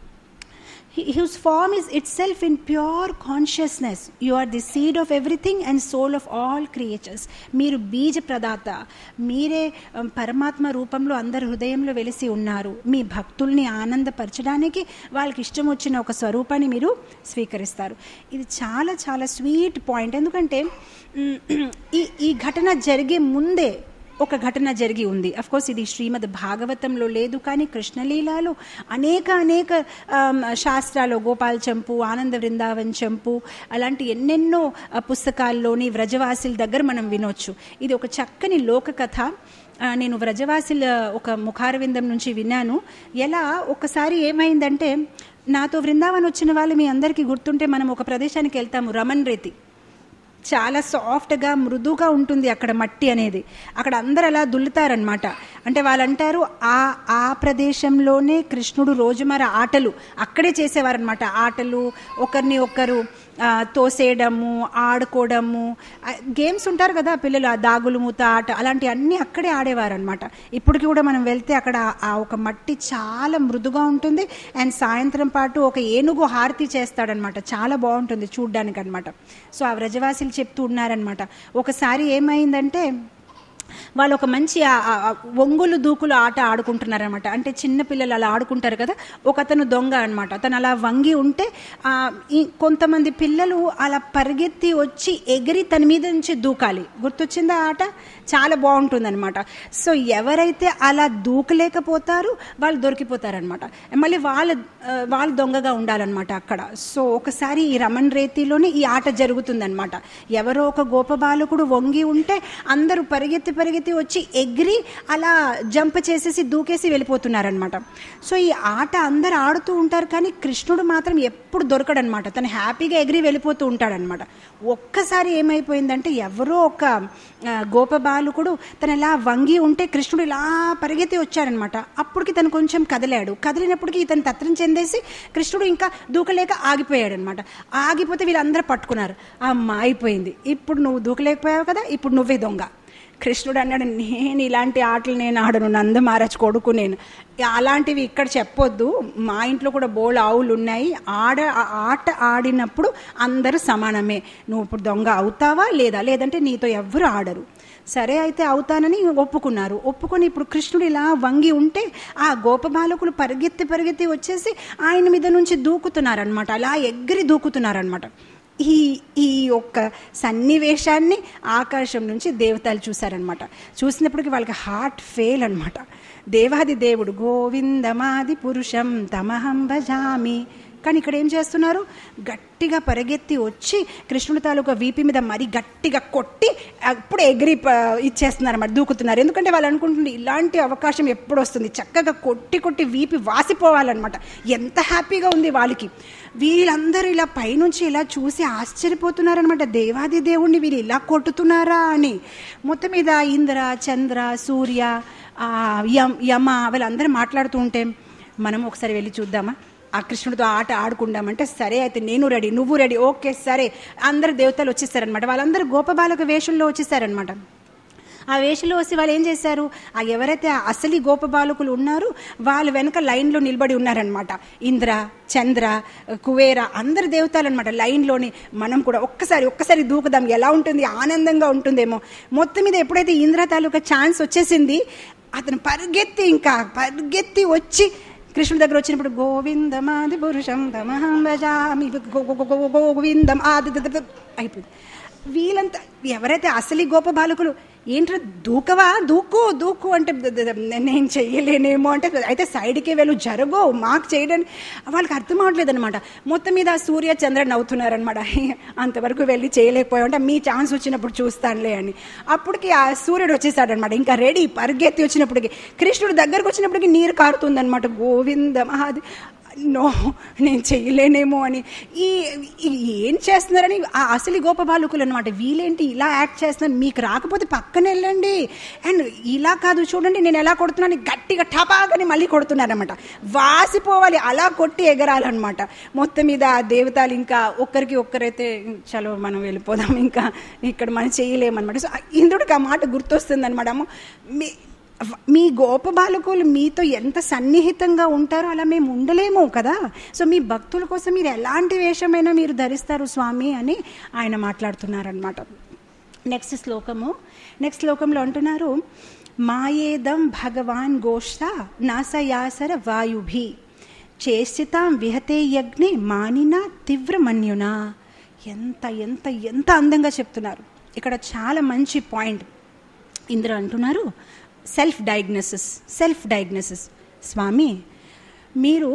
whose form is itself in pure consciousness. You are the seed of everything and soul of all creatures. మీరు బీజ ప్రదాత మీరే um, పరమాత్మ రూపంలో అందరి హృదయంలో వెలిసి ఉన్నారు మీ భక్తుల్ని ఆనందపరచడానికి వాళ్ళకి ఇష్టం వచ్చిన ఒక స్వరూపాన్ని మీరు స్వీకరిస్తారు ఇది చాలా చాలా స్వీట్ పాయింట్ ఎందుకంటే మ్, ఈ ఈ ఘటన జరిగే ముందే ఒక ఘటన జరిగి ఉంది అఫ్ కోర్స్ ఇది శ్రీమద్ భాగవతంలో లేదు కానీ కృష్ణలీలాలో అనేక అనేక ఆమ్, శాస్త్రాలు గోపాల్ చంపు ఆనంద వృందావన్ చంపు అలాంటి ఎన్నెన్నో ఆ, పుస్తకాల్లోని వ్రజవాసుల దగ్గర మనం వినొచ్చు ఇది ఒక చక్కని లోక కథ ఆ, నేను వ్రజవాసుల ఒక ముఖారవిందం నుంచి విన్నాను ఎలా ఒకసారి ఏమైందంటే నాతో వృందావన్ వచ్చిన వాళ్ళు మీ అందరికీ గుర్తుంటే మనం ఒక ప్రదేశానికి వెళ్తాము రమణ్ రేతి చాలా సాఫ్ట్గా మృదుగా ఉంటుంది అక్కడ మట్టి అనేది అక్కడ అందరు అలా దుల్లుతారనమాట అంటే వాళ్ళు అంటారు ఆ ఆ ప్రదేశంలోనే కృష్ణుడు రోజుమర ఆటలు అక్కడే చేసేవారనమాట ఆటలు ఒకరిని ఒకరు ఆ, తోసేయడము ఆడుకోవడము ఆ, గేమ్స్ ఉంటారు కదా పిల్లలు ఆ దాగులు మూత ఆట అలాంటి అన్నీ అక్కడే ఆడేవారనమాట ఇప్పటికి కూడా మనం వెళ్తే అక్కడ ఆ ఒక మట్టి చాలా మృదుగా ఉంటుంది అండ్ సాయంత్రం పాటు ఒక ఏనుగు హారతి చేస్తాడనమాట చాలా బాగుంటుంది చూడ్డానికి అనమాట సో ఆ వ్రజవాసులు చెప్తూ ఉన్నారనమాట ఒకసారి ఏమైందంటే వాళ్ళు ఒక మంచి ఆ- ఆ- ఆ ఒంగులు దూకులు ఆట ఆడుకుంటున్నారనమాట అంటే చిన్న పిల్లలు అలా ఆడుకుంటారు కదా ఒక అతను దొంగ అనమాట అతను అలా వంగి ఉంటే ఆ, ఈ కొంతమంది పిల్లలు అలా పరిగెత్తి వచ్చి ఎగిరి తన మీద నుంచి దూకాలి గుర్తొచ్చిందా ఆ ఆట చాలా బాగుంటుందన్నమాట సో ఎవరైతే అలా దూకలేకపోతారు వాళ్ళు దొరికిపోతారనమాట మళ్ళీ వాళ్ళ ఆ, వాళ్ళు దొంగగా ఉండాలన్నమాట అక్కడ సో ఒకసారి ఈ రమణ్ రేతిలోనే ఈ ఆట జరుగుతుందన్నమాట ఎవరో ఒక గోప బాలకుడు వంగి ఉంటే అందరూ పరిగెత్తి పరిగెత్తి వచ్చి ఎగిరి అలా జంప్ చేసేసి దూకేసి వెళ్ళిపోతున్నారనమాట సో ఈ ఆట అందరు ఆడుతూ ఉంటారు కానీ కృష్ణుడు మాత్రం ఎప్పుడు దొరకడనమాట తను హ్యాపీగా ఎగిరి వెళ్ళిపోతూ ఉంటాడనమాట ఒక్కసారి ఏమైపోయిందంటే ఎవరో ఒక ఆ, గోప బాలకుడు తను ఇలా వంగి ఉంటే కృష్ణుడు ఇలా పరిగెత్తి వచ్చాడనమాట అప్పటికి తను కొంచెం కదిలాడు కదిలినప్పటికీ ఇతను తత్రం చెందేసి కృష్ణుడు ఇంకా దూకలేక ఆగిపోయాడనమాట ఆగిపోతే వీళ్ళందరూ పట్టుకున్నారు అమ్మ అయిపోయింది ఇప్పుడు నువ్వు దూకలేకపోయావు కదా ఇప్పుడు నువ్వే దొంగ కృష్ణుడు అన్నాడు నేను ఇలాంటి ఆటలు నేను ఆడను నంద మహారాజ్ కొడుకు నేను అలాంటివి ఇక్కడ చెప్పొద్దు మా ఇంట్లో కూడా బోల్ ఆవులు ఉన్నాయి ఆడ ఆ ఆట ఆడినప్పుడు అందరూ సమానమే నువ్వు ఇప్పుడు దొంగ అవుతావా లేదా లేదంటే నీతో ఎవ్వరు ఆడరు సరే అయితే అవుతానని ఒప్పుకున్నారు ఒప్పుకొని ఇప్పుడు కృష్ణుడు ఇలా వంగి ఉంటే ఆ గోప బాలకులు పరిగెత్తి పరిగెత్తి వచ్చేసి ఆయన మీద నుంచి దూకుతున్నారనమాట అలా ఎగిరి దూకుతున్నారనమాట ఈ ఈ యొక్క సన్నివేశాన్ని ఆకాశం నుంచి దేవతలు చూశారనమాట చూసినప్పటికీ వాళ్ళకి హార్ట్ ఫెయిల్ అనమాట దేవాది దేవుడు గోవిందమాది పురుషం తమహం భజామి కానీ ఇక్కడ ఏం చేస్తున్నారు గట్టిగా పరిగెత్తి వచ్చి కృష్ణుడి తాలూకా వీపి మీద మరీ గట్టిగా కొట్టి అప్పుడు ఎగిరి ప- ఇచ్చేస్తున్నారు అన్నమాట దూకుతున్నారు ఎందుకంటే వాళ్ళు అనుకుంటుంది ఇలాంటి అవకాశం ఎప్పుడు వస్తుంది చక్కగా కొట్టి కొట్టి వీపి వాసిపోవాలన్నమాట ఎంత హ్యాపీగా ఉంది వాళ్ళకి వీళ్ళందరూ ఇలా పైనుంచి ఇలా చూసి ఆశ్చర్యపోతున్నారనమాట దేవాది దేవుణ్ణి వీళ్ళు ఇలా కొట్టుతున్నారా అని మొత్తం మీద ఇంద్ర చంద్ర సూర్య ఆ, యం యమ వీళ్ళందరూ మాట్లాడుతూ ఉంటే మనం ఒకసారి వెళ్ళి చూద్దామా ఆ కృష్ణుడితో ఆట ఆడుకుందామంటే సరే అయితే నేను రెడీ నువ్వు రెడీ ఓకే సరే అందరు దేవతలు వచ్చేసారనమాట వాళ్ళందరూ గోపబాలక వేషంలో వచ్చేసారనమాట ఆ వేషంలో వచ్చి వాళ్ళు ఏం చేశారు ఆ ఎవరైతే ఆ అసలి గోపబాలకులు ఉన్నారో వాళ్ళు వెనక లైన్లో నిలబడి ఉన్నారనమాట ఇంద్ర చంద్ర కువేర అందరు దేవతలు అనమాట లైన్లోని మనం కూడా ఒక్కసారి ఒక్కసారి దూకుదాం ఎలా ఉంటుంది ఆనందంగా ఉంటుందేమో మొత్తం మీద ఎప్పుడైతే ఇంద్ర తాలూకా ఛాన్స్ వచ్చేసింది అతను పరిగెత్తి ఇంకా పరిగెత్తి వచ్చి కృష్ణుడి దగ్గర వచ్చినప్పుడు గోవిందమాది పురుషం తమహం భజామి గో- గో- గో- గో- గోవిందం ఆది ద- ద- ద- అయిపోయింది వీళ్ళంతా ఎవరైతే అసలు గోప బాలకులు ఏంట్రా దూకవా దూకు దూకు అంటే ద- ద- ద- నేను చెయ్యలేనేమో అంటే అయితే సైడ్కి వెళ్ళు జరగో మాకు చేయడానికి వాళ్ళకి అర్థం అవట్లేదు అనమాట మొత్తం మీద సూర్య చంద్ర నవ్వుతున్నారనమాట అంతవరకు వెళ్ళి చేయలేకపోయాం అంటే మీ ఛాన్స్ వచ్చినప్పుడు చూస్తానులే అని అప్పటికి ఆ సూర్యుడు వచ్చేసాడనమాట ఇంకా రెడీ పరిగెత్తి వచ్చినప్పటికి కృష్ణుడు దగ్గరకు వచ్చినప్పటికి నీరు కారుతుందనమాట గోవిందం అది నో నేను చెయ్యలేనేమో అని ఈ ఈ ఏం చేస్తున్నారని ఆ అసలు గోప బాలుకులు అనమాట వీళ్ళేంటి ఇలా యాక్ట్ చేస్తున్నారు మీకు రాకపోతే పక్కన వెళ్ళండి అండ్ ఇలా కాదు చూడండి నేను ఎలా కొడుతున్నాను గట్టిగా టపాగని మళ్ళీ కొడుతున్నారనమాట వాసిపోవాలి అలా కొట్టి ఎగరాలన్నమాట మొత్తం మీద ఆ దేవతలు ఇంకా ఒక్కరికి ఒక్కరైతే చలో మనం వెళ్ళిపోదాం ఇంకా ఇక్కడ మనం చేయలేమన్నమాట సో ఇంద్రుడికి ఆ మాట గుర్తొస్తుంది అనమాట అమ్మ మీ మీ గోప బాలకులు మీతో ఎంత సన్నిహితంగా ఉంటారో అలా మేము ఉండలేము కదా సో మీ భక్తుల కోసం మీరు ఎలాంటి వేషమైనా మీరు ధరిస్తారు స్వామి అని ఆయన మాట్లాడుతున్నారనమాట నెక్స్ట్ శ్లోకము నెక్స్ట్ శ్లోకంలో అంటున్నారు మాయేదం భగవాన్ గోష్ట నాసయాసర వాయుభి చేసితాం విహతే యజ్ఞే మానిన తీవ్రమన్యునా ఎంత ఎంత ఎంత అందంగా చెప్తున్నారు ఇక్కడ చాలా మంచి పాయింట్ ఇందులో అంటున్నారు సెల్ఫ్ డయాగ్నోసిస్ సెల్ఫ్ డయాగ్నోసిస్ స్వామి మీరు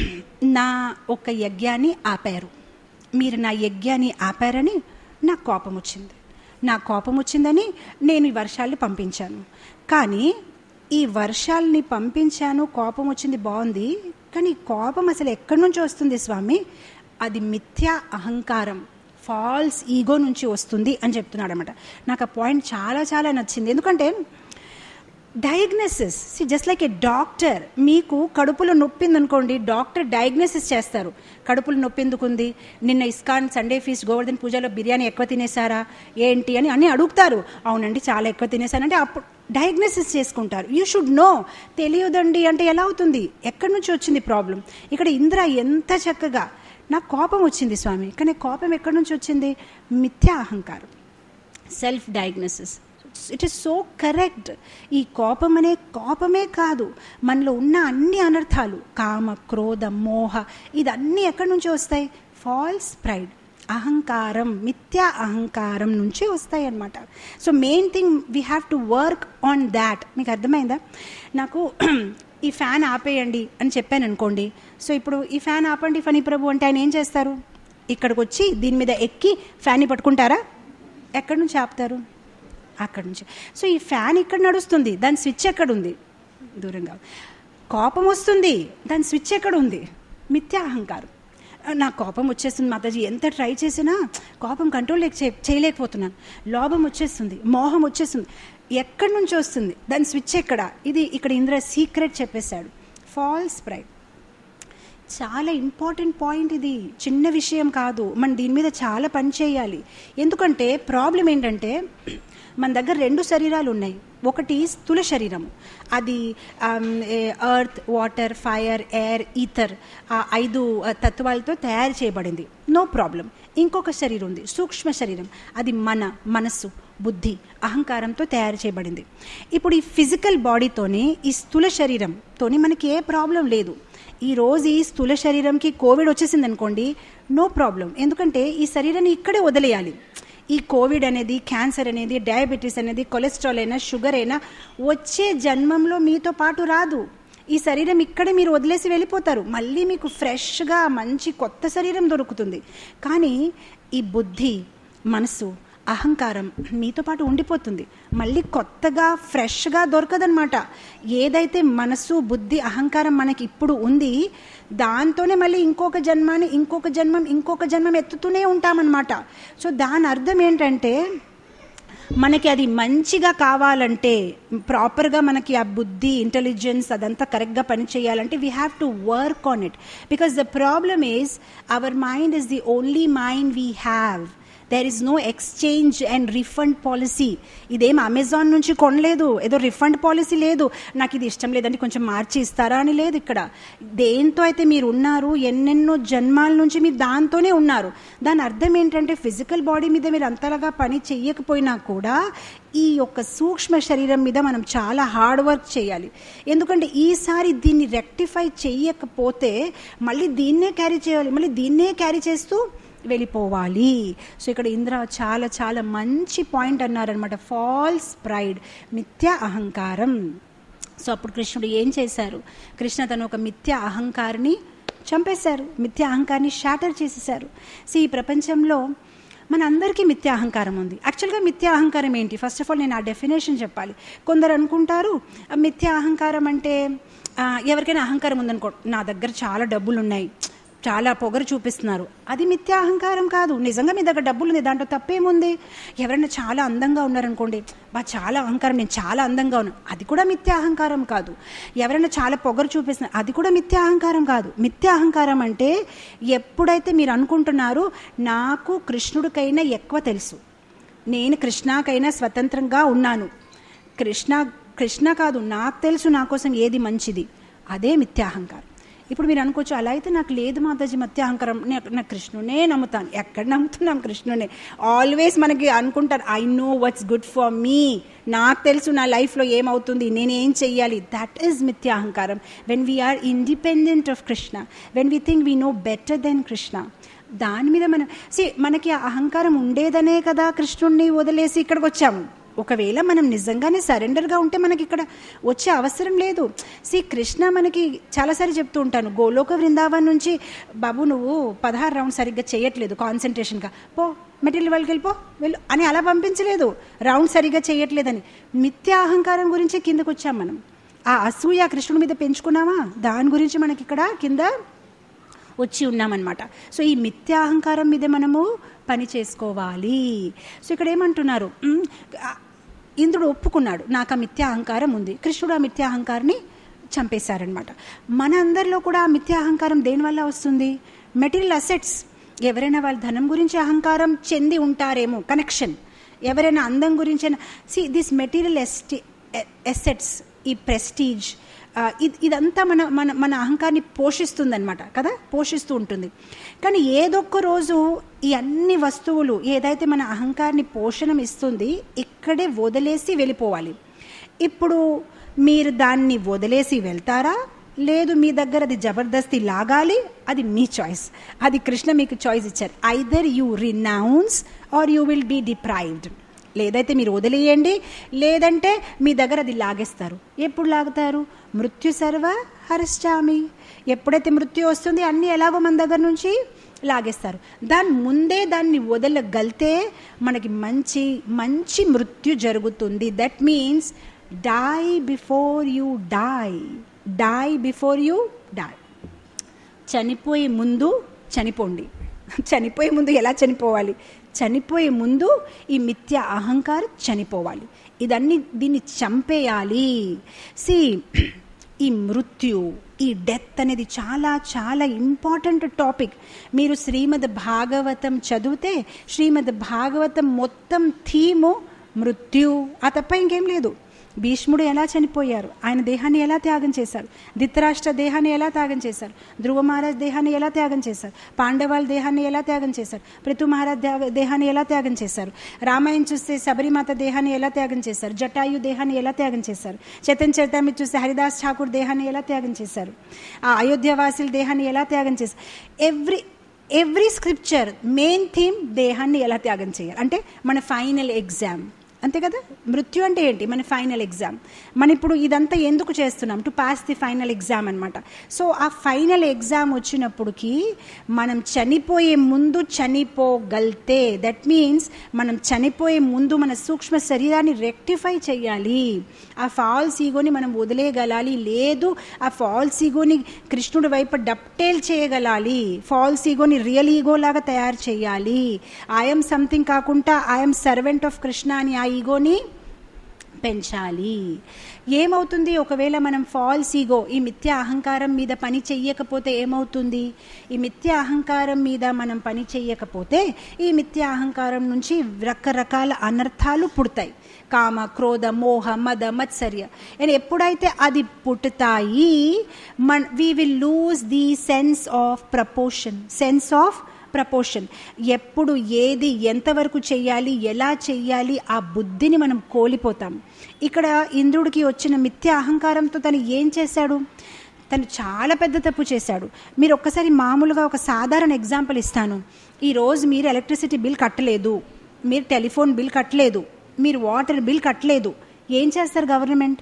నా ఒక యజ్ఞాన్ని ఆపారు మీరు నా యజ్ఞాన్ని ఆపారని నాకు కోపం వచ్చింది నా కోపం వచ్చిందని నేను ఈ వర్షాల్ని పంపించాను కానీ ఈ వర్షాలని పంపించాను కోపం వచ్చింది బాగుంది కానీ ఈ కోపం అసలు ఎక్కడి నుంచి వస్తుంది స్వామి అది మిథ్యా అహంకారం ఫాల్స్ ఈగో నుంచి వస్తుంది అని చెప్తున్నాడు అనమాట నాకు ఆ పాయింట్ చాలా చాలా నచ్చింది ఎందుకంటే diagnosis see just like a doctor మీకు కడుపులో నొప్పి ఉందనుకోండి డాక్టర్ డయాగ్నోసిస్ చేస్తారు కడుపులో నొప్పి ఎందుకుంది నిన్న ఇస్కాన్ సండే ఫీస్ట్ గోవర్ధన్ పూజలో బిర్యానీ ఎక్కువ తినేసారా ఏంటి అని అన్నీ అడుగుతారు అవునండి చాలా ఎక్కువ తినేసానంటే అప్పుడు డయాగ్నోసిస్ చేసుకుంటారు యూ షుడ్ నో తెలియదండి అంటే ఎలా అవుతుంది ఎక్కడి నుంచి వచ్చింది ప్రాబ్లం ఇక్కడ ఇంద్ర ఎంత చక్కగా నాకు కోపం వచ్చింది స్వామి కానీ కోపం ఎక్కడి నుంచి వచ్చింది మిథ్యా అహంకారం self diagnosis it is so correct ఈ కోపం అనే కోపమే కాదు మనలో ఉన్న అన్ని అనర్థాలు కామ క్రోధ మోహ ఇదన్నీ ఎక్కడి నుంచి వస్తాయి ఫాల్స్ ప్రైడ్ అహంకారం మిథ్యా అహంకారం నుంచి వస్తాయి అన్నమాట so main thing we have to work on that మీకు అర్థమైందా నాకు ఈ ఫ్యాన్ ఆపేయండి అని చెప్పాను అనుకోండి సో ఇప్పుడు ఈ ఫ్యాన్ ఆపండి ఫనీ ప్రభు అంటే ఆయన ఏం చేస్తారు ఇక్కడికి వచ్చి దీని మీద ఎక్కి ఫ్యాన్ని పట్టుకుంటారా ఎక్కడి నుంచి ఆపుతారు అక్కడి నుంచి సో ఈ ఫ్యాన్ ఇక్కడ నడుస్తుంది దాని స్విచ్ ఎక్కడ ఉంది దూరంగా కోపం వస్తుంది దాని స్విచ్ ఎక్కడ ఉంది మిథ్యా అహంకారం నా కోపం వచ్చేస్తుంది మాతాజీ ఎంత ట్రై చేసినా కోపం కంట్రోల్ లేక చే- చేయలేకపోతున్నాను లోభం వచ్చేస్తుంది మోహం వచ్చేస్తుంది ఎక్కడి నుంచి వస్తుంది దాని స్విచ్ ఎక్కడ ఇది ఇక్కడ ఇంద్ర సీక్రెట్ చెప్పేశాడు ఫాల్స్ ప్రైడ్ చాలా ఇంపార్టెంట్ పాయింట్ ఇది చిన్న విషయం కాదు మనం దీని మీద చాలా పని చేయాలి ఎందుకంటే ప్రాబ్లం ఏంటంటే మన దగ్గర రెండు శరీరాలు ఉన్నాయి ఒకటి స్థూల శరీరం అది earth water fire air ether ఆ ఐదు ఆ, తత్వాలతో తయారు చేయబడింది నో ప్రాబ్లం ఇంకొక శరీరం ఉంది సూక్ష్మ శరీరం అది మన మనస్సు బుద్ధి అహంకారంతో తయారు చేయబడింది ఇప్పుడు ఈ ఫిజికల్ బాడీతోని ఈ స్థూల శరీరంతోని మనకి ఏ ప్రాబ్లం లేదు ఈ రోజు ఈ స్థూల శరీరంకి కోవిడ్ వచ్చేసింది అనుకోండి నో ప్రాబ్లం ఎందుకంటే ఈ శరీరాన్ని ఇక్కడే వదిలేయాలి ఈ కోవిడ్ అనేది క్యాన్సర్ అనేది డయాబెటీస్ అనేది కొలెస్ట్రాల్ అయినా షుగర్ అయినా వచ్చే జన్మంలో మీతో పాటు రాదు ఈ శరీరం ఇక్కడే మీరు వదిలేసి వెళ్ళిపోతారు మళ్ళీ మీకు ఫ్రెష్గా మంచి కొత్త శరీరం దొరుకుతుంది కానీ ఈ బుద్ధి మనసు అహంకారం మీతో పాటు ఉండిపోతుంది మళ్ళీ కొత్తగా ఫ్రెష్గా దొరకదనమాట ఏదైతే మనసు బుద్ధి అహంకారం మనకి ఇప్పుడు ఉంది దాంతోనే మళ్ళీ ఇంకొక జన్మాన్ని ఇంకొక జన్మం ఇంకొక జన్మం ఎత్తుతూనే ఉంటామన్నమాట సో దాని అర్థం ఏంటంటే మనకి అది మంచిగా కావాలంటే ప్రాపర్గా మనకి ఆ బుద్ధి ఇంటెలిజెన్స్ అదంతా కరెక్ట్గా పని చేయాలంటే we have to work on it because the problem is our mind is the only mind we have there is no exchange and refund policy ఇదేం అమెజాన్ నుంచి కొనలేదు ఏదో రిఫండ్ పాలసీ లేదు నాకు ఇది ఇష్టం లేదంటే కొంచెం మార్చి ఇస్తారా అని లేదు ఇక్కడ దేంతో అయితే మీరు ఉన్నారు ఎన్నెన్నో జన్మాల నుంచి మీరు దాంతోనే ఉన్నారు దాని అర్థం ఏంటంటే ఫిజికల్ బాడీ మీద మీరు అంతలాగా పని చెయ్యకపోయినా కూడా ఈ యొక్క సూక్ష్మ శరీరం మీద మనం చాలా హార్డ్ వర్క్ చేయాలి ఎందుకంటే ఈసారి దీన్ని రెక్టిఫై చెయ్యకపోతే మళ్ళీ దీన్నే క్యారీ చేయాలి మళ్ళీ దీన్నే క్యారీ చేస్తూ వెళ్ళిపోవాలి సో ఇక్కడ ఇంద్ర చాలా చాలా మంచి పాయింట్ అన్నారనమాట ఫాల్స్ ప్రైడ్ మిథ్యా అహంకారం సో అప్పుడు కృష్ణుడు ఏం చేశారు కృష్ణ తను ఒక మిథ్యా అహంకారిని చంపేశారు మిథ్యా అహంకారాన్ని షాటర్ చేసేసారు సో ఈ ప్రపంచంలో మన అందరికీ మిథ్యా అహంకారం ఉంది యాక్చువల్గా మిథ్యా అహంకారం ఏంటి ఫస్ట్ ఆఫ్ ఆల్ నేను ఆ డెఫినేషన్ చెప్పాలి కొందరు అనుకుంటారు ఆ మిథ్యా అహంకారం అంటే ఆ, ఎవరికైనా అహంకారం ఉందనుకో నా దగ్గర చాలా డబ్బులు ఉన్నాయి చాలా పొగరు చూపిస్తున్నారు అది మిథ్యా అహంకారం కాదు నిజంగా మీ దగ్గర డబ్బులు ఉంది దాంట్లో తప్పేముంది ఎవరైనా చాలా అందంగా ఉన్నారనుకోండి బా చాలా అహంకారం నేను చాలా అందంగా ఉన్నాను అది కూడా మిథ్యా అహంకారం కాదు ఎవరైనా చాలా పొగరు చూపిస్తున్నారు అది కూడా మిథ్యా అహంకారం కాదు మిథ్యా అహంకారం అంటే ఎప్పుడైతే మీరు అనుకుంటున్నారు నాకు కృష్ణుడికైనా ఎక్కువ తెలుసు నేను కృష్ణకైనా స్వతంత్రంగా ఉన్నాను కృష్ణ కృష్ణ కాదు నాకు తెలుసు నా కోసం ఏది మంచిది అదే మిథ్యాహంకారం ఇప్పుడు మీరు అనుకోవచ్చు అలా అయితే నాకు లేదు మాతాజీ మత్యాహంకారం నేను నా కృష్ణునే నమ్ముతాను ఎక్కడ నమ్ముతున్నాం కృష్ణునే ఆల్వేస్ మనకి అనుకుంటారు I know what's good for me నాకు తెలుసు నా లైఫ్లో ఏమవుతుంది నేను ఏం చెయ్యాలి దట్ ఈస్ మిథ్యాహంకారం when we are independent of Krishna when we think we know better than Krishna దాని మీద మనం సి మనకి ఆ అహంకారం ఉండేదనే కదా కృష్ణుడిని వదిలేసి ఇక్కడికి వచ్చాము ఒకవేళ మనం నిజంగానే సరెండర్గా ఉంటే మనకి ఇక్కడ వచ్చే అవసరం లేదు సి కృష్ణ మనకి చాలాసారి చెప్తూ ఉంటాను గోలోక బృందావన్ నుంచి బాబు నువ్వు పదహారు రౌండ్ సరిగ్గా చేయట్లేదు కాన్సన్ట్రేషన్గా పో మెటీరియల్ వాళ్ళకి వెళ్ళిపో వెళ్ళు అని అలా పంపించలేదు రౌండ్ సరిగ్గా చేయట్లేదని మిథ్యా అహంకారం గురించి కిందకు వచ్చాం మనం ఆ అసూయ కృష్ణుడి మీద పెంచుకున్నామా దాని గురించి మనకి ఇక్కడ కింద వచ్చి ఉన్నామన్నమాట సో ఈ మిథ్యా అహంకారం మీద మనము పని చేసుకోవాలి సో ఇక్కడ ఏమంటున్నారు ఉమ్, ఆ, ఇంద్రుడు ఒప్పుకున్నాడు నాకు ఆ మిథ్యా అహంకారం ఉంది కృష్ణుడు ఆ మిథ్యా అహంకారాన్ని చంపేశారనమాట మన అందరిలో కూడా ఆ మిథ్యా అహంకారం దేనివల్ల వస్తుంది మెటీరియల్ అసెట్స్ ఎవరైనా వాళ్ళ ధనం గురించి అహంకారం చెంది ఉంటారేమో కనెక్షన్ ఎవరైనా అందం గురించి సి దిస్ మెటీరియల్ ఎస్టి ఎసెట్స్ ఈ ప్రెస్టీజ్ ఆ, ఇది ఇదంతా మన మన మన అహంకారాన్ని పోషిస్తుందన్నమాట కదా పోషిస్తూ ఉంటుంది కానీ ఏదొక్క రోజు ఈ అన్ని వస్తువులు ఏదైతే మన అహంకారాన్ని పోషణం ఇస్తుంది ఇక్కడే వదిలేసి వెళ్ళిపోవాలి ఇప్పుడు మీరు దాన్ని వదిలేసి వెళ్తారా లేదు మీ దగ్గర అది జబర్దస్తి లాగాలి అది మీ చాయిస్ అది కృష్ణ మీకు చాయిస్ ఇచ్చారు either you renounce or you will be deprived లేదైతే మీరు వదిలేయండి లేదంటే మీ దగ్గర అది లాగేస్తారు ఎప్పుడు లాగుతారు మృత్యు సర్వ హరిష్టామి ఎప్పుడైతే మృత్యు వస్తుంది అన్నీ ఎలాగో మన దగ్గర నుంచి లాగేస్తారు దాని ముందే దాన్ని వదలగలితే మనకి మంచి మంచి మృత్యు జరుగుతుంది that means die before you die die before you die చనిపోయే ముందు చనిపోండి చనిపోయే ముందు ఎలా చనిపోవాలి చనిపోయే ముందు ఈ మిథ్య అహంకారం చనిపోవాలి ఇదన్నీ దీన్ని చంపేయాలి సి ఈ మృత్యు ఈ డెత్ అనేది చాలా చాలా ఇంపార్టెంట్ టాపిక్ మీరు శ్రీమద్ భాగవతం చదివితే శ్రీమద్ భాగవతం మొత్తం థీము మృత్యు ఆ తప్ప ఇంకేం లేదు భీష్ముడు ఎలా చనిపోయారు ఆయన దేహాన్ని ఎలా త్యాగం చేశారు ధృతరాష్ట్ర దేహాన్ని ఎలా త్యాగం చేశారు ధ్రువ మహారాజ్ దేహాన్ని ఎలా త్యాగం చేశారు పాండవాల దేహాన్ని ఎలా త్యాగం చేశారు పృథు మహారాజ్ దే- దేహాన్ని ఎలా త్యాగం చేశారు రామాయణం చూస్తే శబరిమాత దేహాన్ని ఎలా త్యాగం చేశారు జటాయు దేహాన్ని ఎలా త్యాగం చేశారు చైతన్ చరితామి చూస్తే హరిదాస్ ఠాకూర్ దేహాన్ని ఎలా త్యాగం చేశారు ఆ అయోధ్యవాసుల దేహాన్ని ఎలా త్యాగం చేశారు every every scripture main theme దేహాన్ని ఎలా త్యాగం చేయాలి అంటే మన ఫైనల్ ఎగ్జామ్ అంతే కదా మృత్యు అంటే ఏంటి మన ఫైనల్ ఎగ్జామ్ మన ఇప్పుడు ఇదంతా ఎందుకు చేస్తున్నాం to pass the final exam అనమాట సో ఆ ఫైనల్ ఎగ్జామ్ వచ్చినప్పటికి మనం చనిపోయే ముందు చనిపోగలితే దట్ మీన్స్ మనం చనిపోయే ముందు మన సూక్ష్మ శరీరాన్ని రెక్టిఫై చేయాలి ఆ ఫాల్స్ ఈగోని మనం వదిలేయగలాలి లేదు ఆ ఫాల్స్ ఈగోని కృష్ణుడి వైపు డప్టేల్ చేయగలాలి ఫాల్స్ ఈగోని రియల్ ఈగో లాగా తయారు చేయాలి ఐఎమ్ సంథింగ్ కాకుండా ఐఎమ్ సర్వెంట్ ఆఫ్ కృష్ణ అని ఆ ఈగోని పెంచాలి ఏమవుతుంది ఒకవేళ మనం ఫాల్స్ ఈగో ఈ మిథ్య అహంకారం మీద పని చెయ్యకపోతే ఏమవుతుంది ఈ మిథ్య అహంకారం మీద మనం పని చెయ్యకపోతే ఈ మిథ్య అహంకారం నుంచి రకరకాల అనర్థాలు పుడతాయి కామ క్రోధ మోహ మద మత్సర్య అండ్ ఎప్పుడైతే అది పుట్టుతాయి మన we will lose the sense of proportion sense of proportion ఎప్పుడు ఏది ఎంతవరకు చెయ్యాలి ఎలా చెయ్యాలి ఆ బుద్ధిని మనం కోల్పోతాం ఇక్కడ ఇంద్రుడికి వచ్చిన మిథ్య అహంకారంతో తను ఏం చేశాడు తను చాలా పెద్ద తప్పు చేశాడు మీరు ఒక్కసారి మామూలుగా ఒక సాధారణ ఎగ్జాంపుల్ ఇస్తాను ఈరోజు మీరు ఎలక్ట్రిసిటీ బిల్ కట్టలేదు మీరు టెలిఫోన్ బిల్ కట్టలేదు మీరు వాటర్ బిల్ కట్టలేదు ఏం చేస్తారు గవర్నమెంట్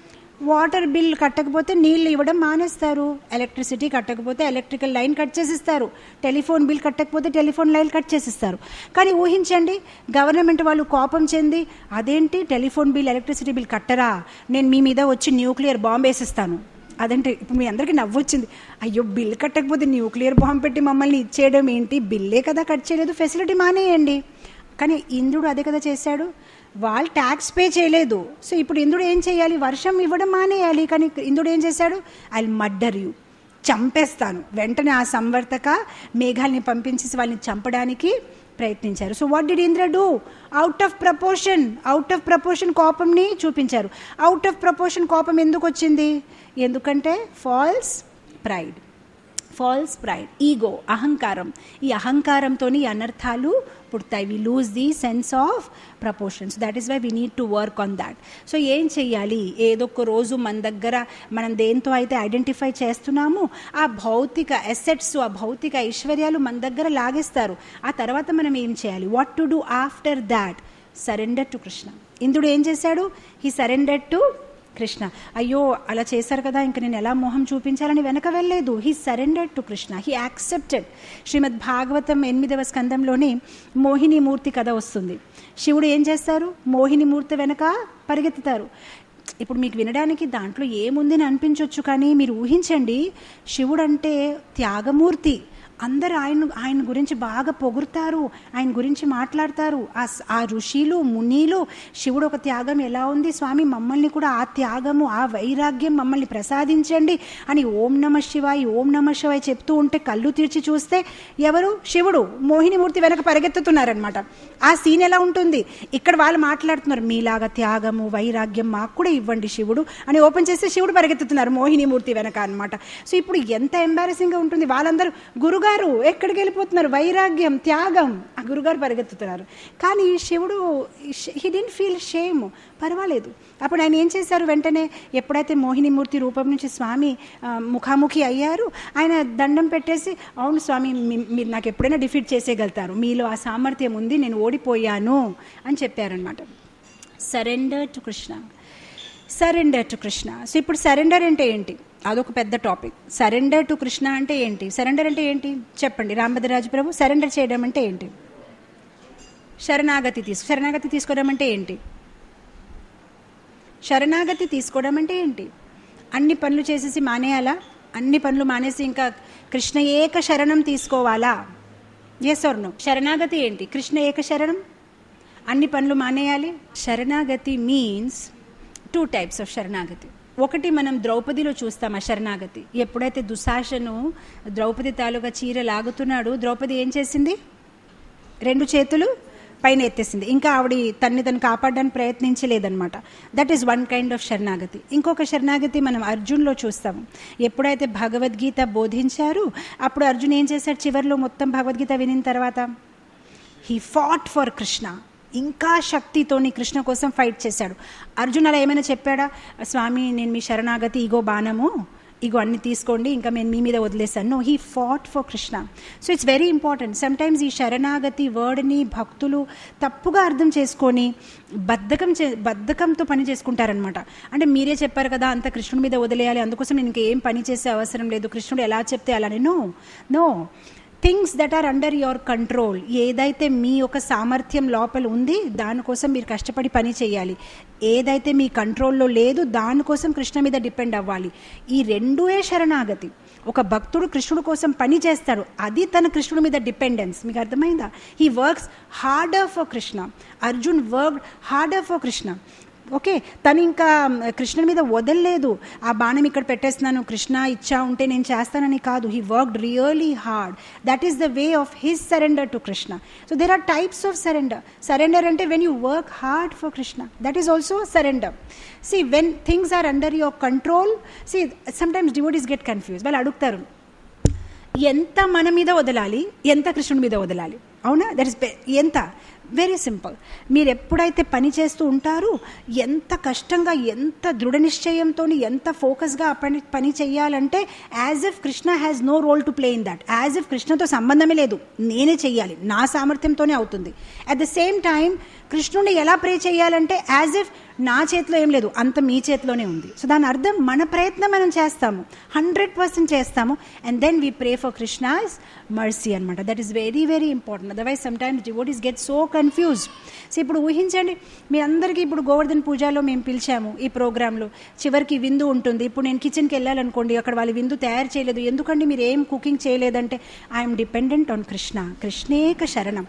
వాటర్ బిల్ కట్టకపోతే నీళ్ళు ఇవ్వడం మానేస్తారు ఎలక్ట్రిసిటీ కట్టకపోతే ఎలక్ట్రికల్ లైన్ కట్ చేసిస్తారు టెలిఫోన్ బిల్ కట్టకపోతే టెలిఫోన్ లైన్ కట్ చేసిస్తారు కానీ ఊహించండి గవర్నమెంట్ వాళ్ళు కోపం చెంది అదేంటి టెలిఫోన్ బిల్ ఎలక్ట్రిసిటీ బిల్ కట్టరా నేను మీ మీద వచ్చి న్యూక్లియర్ బాంబ్ వేసిస్తాను అదంటే ఇప్పుడు మీ అందరికీ నవ్వొచ్చింది అయ్యో బిల్ కట్టకపోతే న్యూక్లియర్ బాంబ్ పెట్టి మమ్మల్ని ఇచ్చేయడం ఏంటి బిల్లే కదా కట్ చేయలేదు ఫెసిలిటీ మానేయండి కానీ ఇంద్రుడు అదే కదా చేశాడు వాళ్ళు ట్యాక్స్ పే చేయలేదు సో ఇప్పుడు ఇంద్రుడు ఏం చేయాలి వర్షం ఇవ్వడం మానేయాలి కానీ ఇంద్రుడు ఏం చేశాడు ఐ మర్డర్ యూ చంపేస్తాను వెంటనే ఆ సంవర్తక మేఘాల్ని పంపించేసి వాళ్ళని చంపడానికి ప్రయత్నించారు so what did Indra do out of proportion out of proportion కోపంని చూపించారు అవుట్ ఆఫ్ ప్రపోర్షన్ కోపం ఎందుకు వచ్చింది ఎందుకంటే false pride false pride ego అహంకారం ఈ అహంకారంతో ఈ అనర్థాలు పుడతాయి we lose the sense of proportions that is why we need to work on that so ఏం చెయ్యాలి ఏదో ఒక రోజు మన దగ్గర మనం దేంతో అయితే ఐడెంటిఫై చేస్తున్నామో ఆ భౌతిక ఎసెట్స్ ఆ భౌతిక ఐశ్వర్యాలు మన దగ్గర లాగేస్తారు ఆ తర్వాత మనం ఏం చేయాలి what to do after that surrender to Krishna ఇంద్రుడు ఏం చేశాడు హీ సరెండర్ టు కృష్ణ అయ్యో అలా చేశారు కదా ఇంక నేను ఎలా మోహం చూపించాలని వెనక వెళ్ళలేదు he surrendered to Krishna he accepted Srimad Bhagavatam ఎనిమిదవ స్కందంలోనే మోహిని మూర్తి కథ వస్తుంది శివుడు ఏం చేస్తారు మోహిని మూర్తి వెనక పరిగెత్తుతారు ఇప్పుడు మీకు వినడానికి దాంట్లో ఏముందని అనిపించవచ్చు కానీ మీరు ఊహించండి శివుడు అంటే త్యాగమూర్తి అందరు ఆయన ఆయన గురించి బాగా పొగురుతారు ఆయన గురించి మాట్లాడతారు ఆ ఆ ఋషిలు మునీలు శివుడు ఒక త్యాగం ఎలా ఉంది స్వామి మమ్మల్ని కూడా ఆ త్యాగము ఆ వైరాగ్యం మమ్మల్ని ప్రసాదించండి అని ఓం నమ శివాయ్ ఓం నమ శివాయ్ చెప్తూ ఉంటే కళ్ళు తీర్చి చూస్తే ఎవరు శివుడు మోహినిమూర్తి వెనక పరిగెత్తుతున్నారనమాట ఆ సీన్ ఎలా ఉంటుంది ఇక్కడ వాళ్ళు మాట్లాడుతున్నారు మీలాగా త్యాగము వైరాగ్యం మాకు కూడా ఇవ్వండి శివుడు అని ఓపెన్ చేస్తే శివుడు పరిగెత్తుతున్నారు మోహినిమూర్తి వెనక అనమాట సో ఇప్పుడు ఎంత ఎంబారసింగ్గా ఉంటుంది వాళ్ళందరూ గురుగా గురుగారు ఎక్కడికి వెళ్ళిపోతున్నారు వైరాగ్యం త్యాగం ఆ గురుగారు పరిగెత్తుతున్నారు కానీ శివుడు హీ డెంట్ ఫీల్ షేమ్ పర్వాలేదు అప్పుడు ఆయన ఏం చేశారు వెంటనే ఎప్పుడైతే మోహినిమూర్తి రూపం నుంచి స్వామి ముఖాముఖి అయ్యారు ఆయన దండం పెట్టేసి అవును స్వామి మీరు నాకు ఎప్పుడైనా డిఫీట్ చేసేయగలుగుతారు మీలో ఆ సామర్థ్యం ఉంది నేను ఓడిపోయాను అని చెప్పారనమాట surrender to Krishna surrender to Krishna so ఇప్పుడు సరెండర్ అంటే ఏంటి అదొక పెద్ద టాపిక్ సరెండర్ టు కృష్ణ అంటే ఏంటి సరెండర్ అంటే ఏంటి చెప్పండి రాంభద్రరాజు ప్రభు సరెండర్ చేయడం అంటే ఏంటి శరణాగతి తీసు శరణాగతి తీసుకోవడం అంటే ఏంటి శరణాగతి తీసుకోవడం అంటే ఏంటి అన్ని పనులు చేసేసి మానేయాలా అన్ని పనులు మానేసి ఇంకా కృష్ణ ఏక శరణం తీసుకోవాలా ఎస్ నో శరణాగతి ఏంటి కృష్ణ ఏక శరణం అన్ని పనులు మానేయాలి శరణాగతి మీన్స్ టూ టైప్స్ ఆఫ్ శరణాగతి ఒకటి మనం ద్రౌపదిలో చూస్తాం ఆ శరణాగతి ఎప్పుడైతే దుశాసను ద్రౌపది తాలూకా చీర లాగుతున్నాడు ద్రౌపది ఏం చేసింది రెండు చేతులు పైన ఎత్తేసింది ఇంకా ఆవిడ తన్ని తను కాపాడడానికి ప్రయత్నించలేదన్నమాట that is one kind of శరణాగతి ఇంకొక శరణాగతి మనం అర్జున్లో చూస్తాము ఎప్పుడైతే భగవద్గీత బోధించారు అప్పుడు అర్జున్ ఏం చేశాడు చివరిలో మొత్తం భగవద్గీత వినిన తర్వాత హీ ఫాట్ ఫర్ కృష్ణ ఇంకా శక్తితోని కృష్ణ కోసం ఫైట్ చేశాడు అర్జున్ అలా ఏమైనా చెప్పాడా స్వామి నేను మీ శరణాగతి ఇగో బాణము ఇగో అన్ని తీసుకోండి ఇంకా నేను మీ మీద వదిలేసాను no he fought for Krishna so it's very important sometimes ఈ శరణాగతి వర్డ్ని భక్తులు తప్పుగా అర్థం చేసుకొని బద్ధకం చే బద్ధకంతో పని చేసుకుంటారనమాట అంటే మీరే చెప్పారు కదా అంత కృష్ణుడి మీద వదిలేయాలి అందుకోసం నేను ఇంకేం పని చేసే అవసరం లేదు కృష్ణుడు ఎలా చెప్తే అలానే no no things that are under your control ఏదైతే మీ యొక్క సామర్థ్యం లోపల ఉంది దానికోసం మీరు కష్టపడి పని చేయాలి ఏదైతే మీ కంట్రోల్లో లేదు దానికోసం కృష్ణ మీద డిపెండ్ అవ్వాలి ఈ రెండువే శరణాగతి ఒక భక్తుడు కృష్ణుడు కోసం పని చేస్తాడు అది తన కృష్ణుడి మీద డిపెండెన్స్ మీకు అర్థమైందా he works harder for Krishna Arjun work harder for Krishna okay తను ఇంకా కృష్ణుని మీద వదలలేదు ఆ బాణం ఇక్కడ పెట్టేస్తున్నాను కృష్ణ ఇచ్చా ఉంటే నేను చేస్తానని కాదు he worked really hard that is the way of his surrender to Krishna so there are types of surrender surrender అంటే when you work hard for Krishna that is also surrender see when things are under your control see sometimes devotees get confuse వాళ్ళు అడుగుతారు ఎంత మన మీద వదలాలి ఎంత కృష్ణుడి మీద వదలాలి అవునా దట్ ఇస్ ఎంత వెరీ సింపుల్ మీరు ఎప్పుడైతే పని చేస్తూ ఉంటారో ఎంత కష్టంగా ఎంత దృఢ నిశ్చయంతో ఎంత ఫోకస్గా ఆ పని పని చేయాలంటే as if Krishna has no role to play in that as if కృష్ణతో సంబంధమే లేదు నేనే చెయ్యాలి నా సామర్థ్యంతోనే అవుతుంది అట్ ద సేమ్ టైం కృష్ణుని ఎలా ప్రే చేయాలంటే యాజ్ ఇఫ్ నా చేతిలో ఏం లేదు అంత మీ చేతిలోనే ఉంది సో దాని అర్థం మన ప్రయత్నం మనం చేస్తాము హండ్రెడ్ పర్సెంట్ చేస్తాము and then we pray for Krishna's mercy అనమాట that is very very important otherwise sometimes devotees get so confuse so ఇప్పుడు ఊహించండి మీ అందరికీ ఇప్పుడు గోవర్ధన్ పూజలో మేము పిలిచాము ఈ ప్రోగ్రాంలో చివరికి విందు ఉంటుంది ఇప్పుడు నేను కిచెన్కి వెళ్ళాలనుకోండి అక్కడ వాళ్ళు విందు తయారు చేయలేదు ఎందుకండి మీరు ఏం కుకింగ్ చేయలేదంటే ఐఎమ్ డిపెండెంట్ ఆన్ కృష్ణ కృష్ణేక శరణం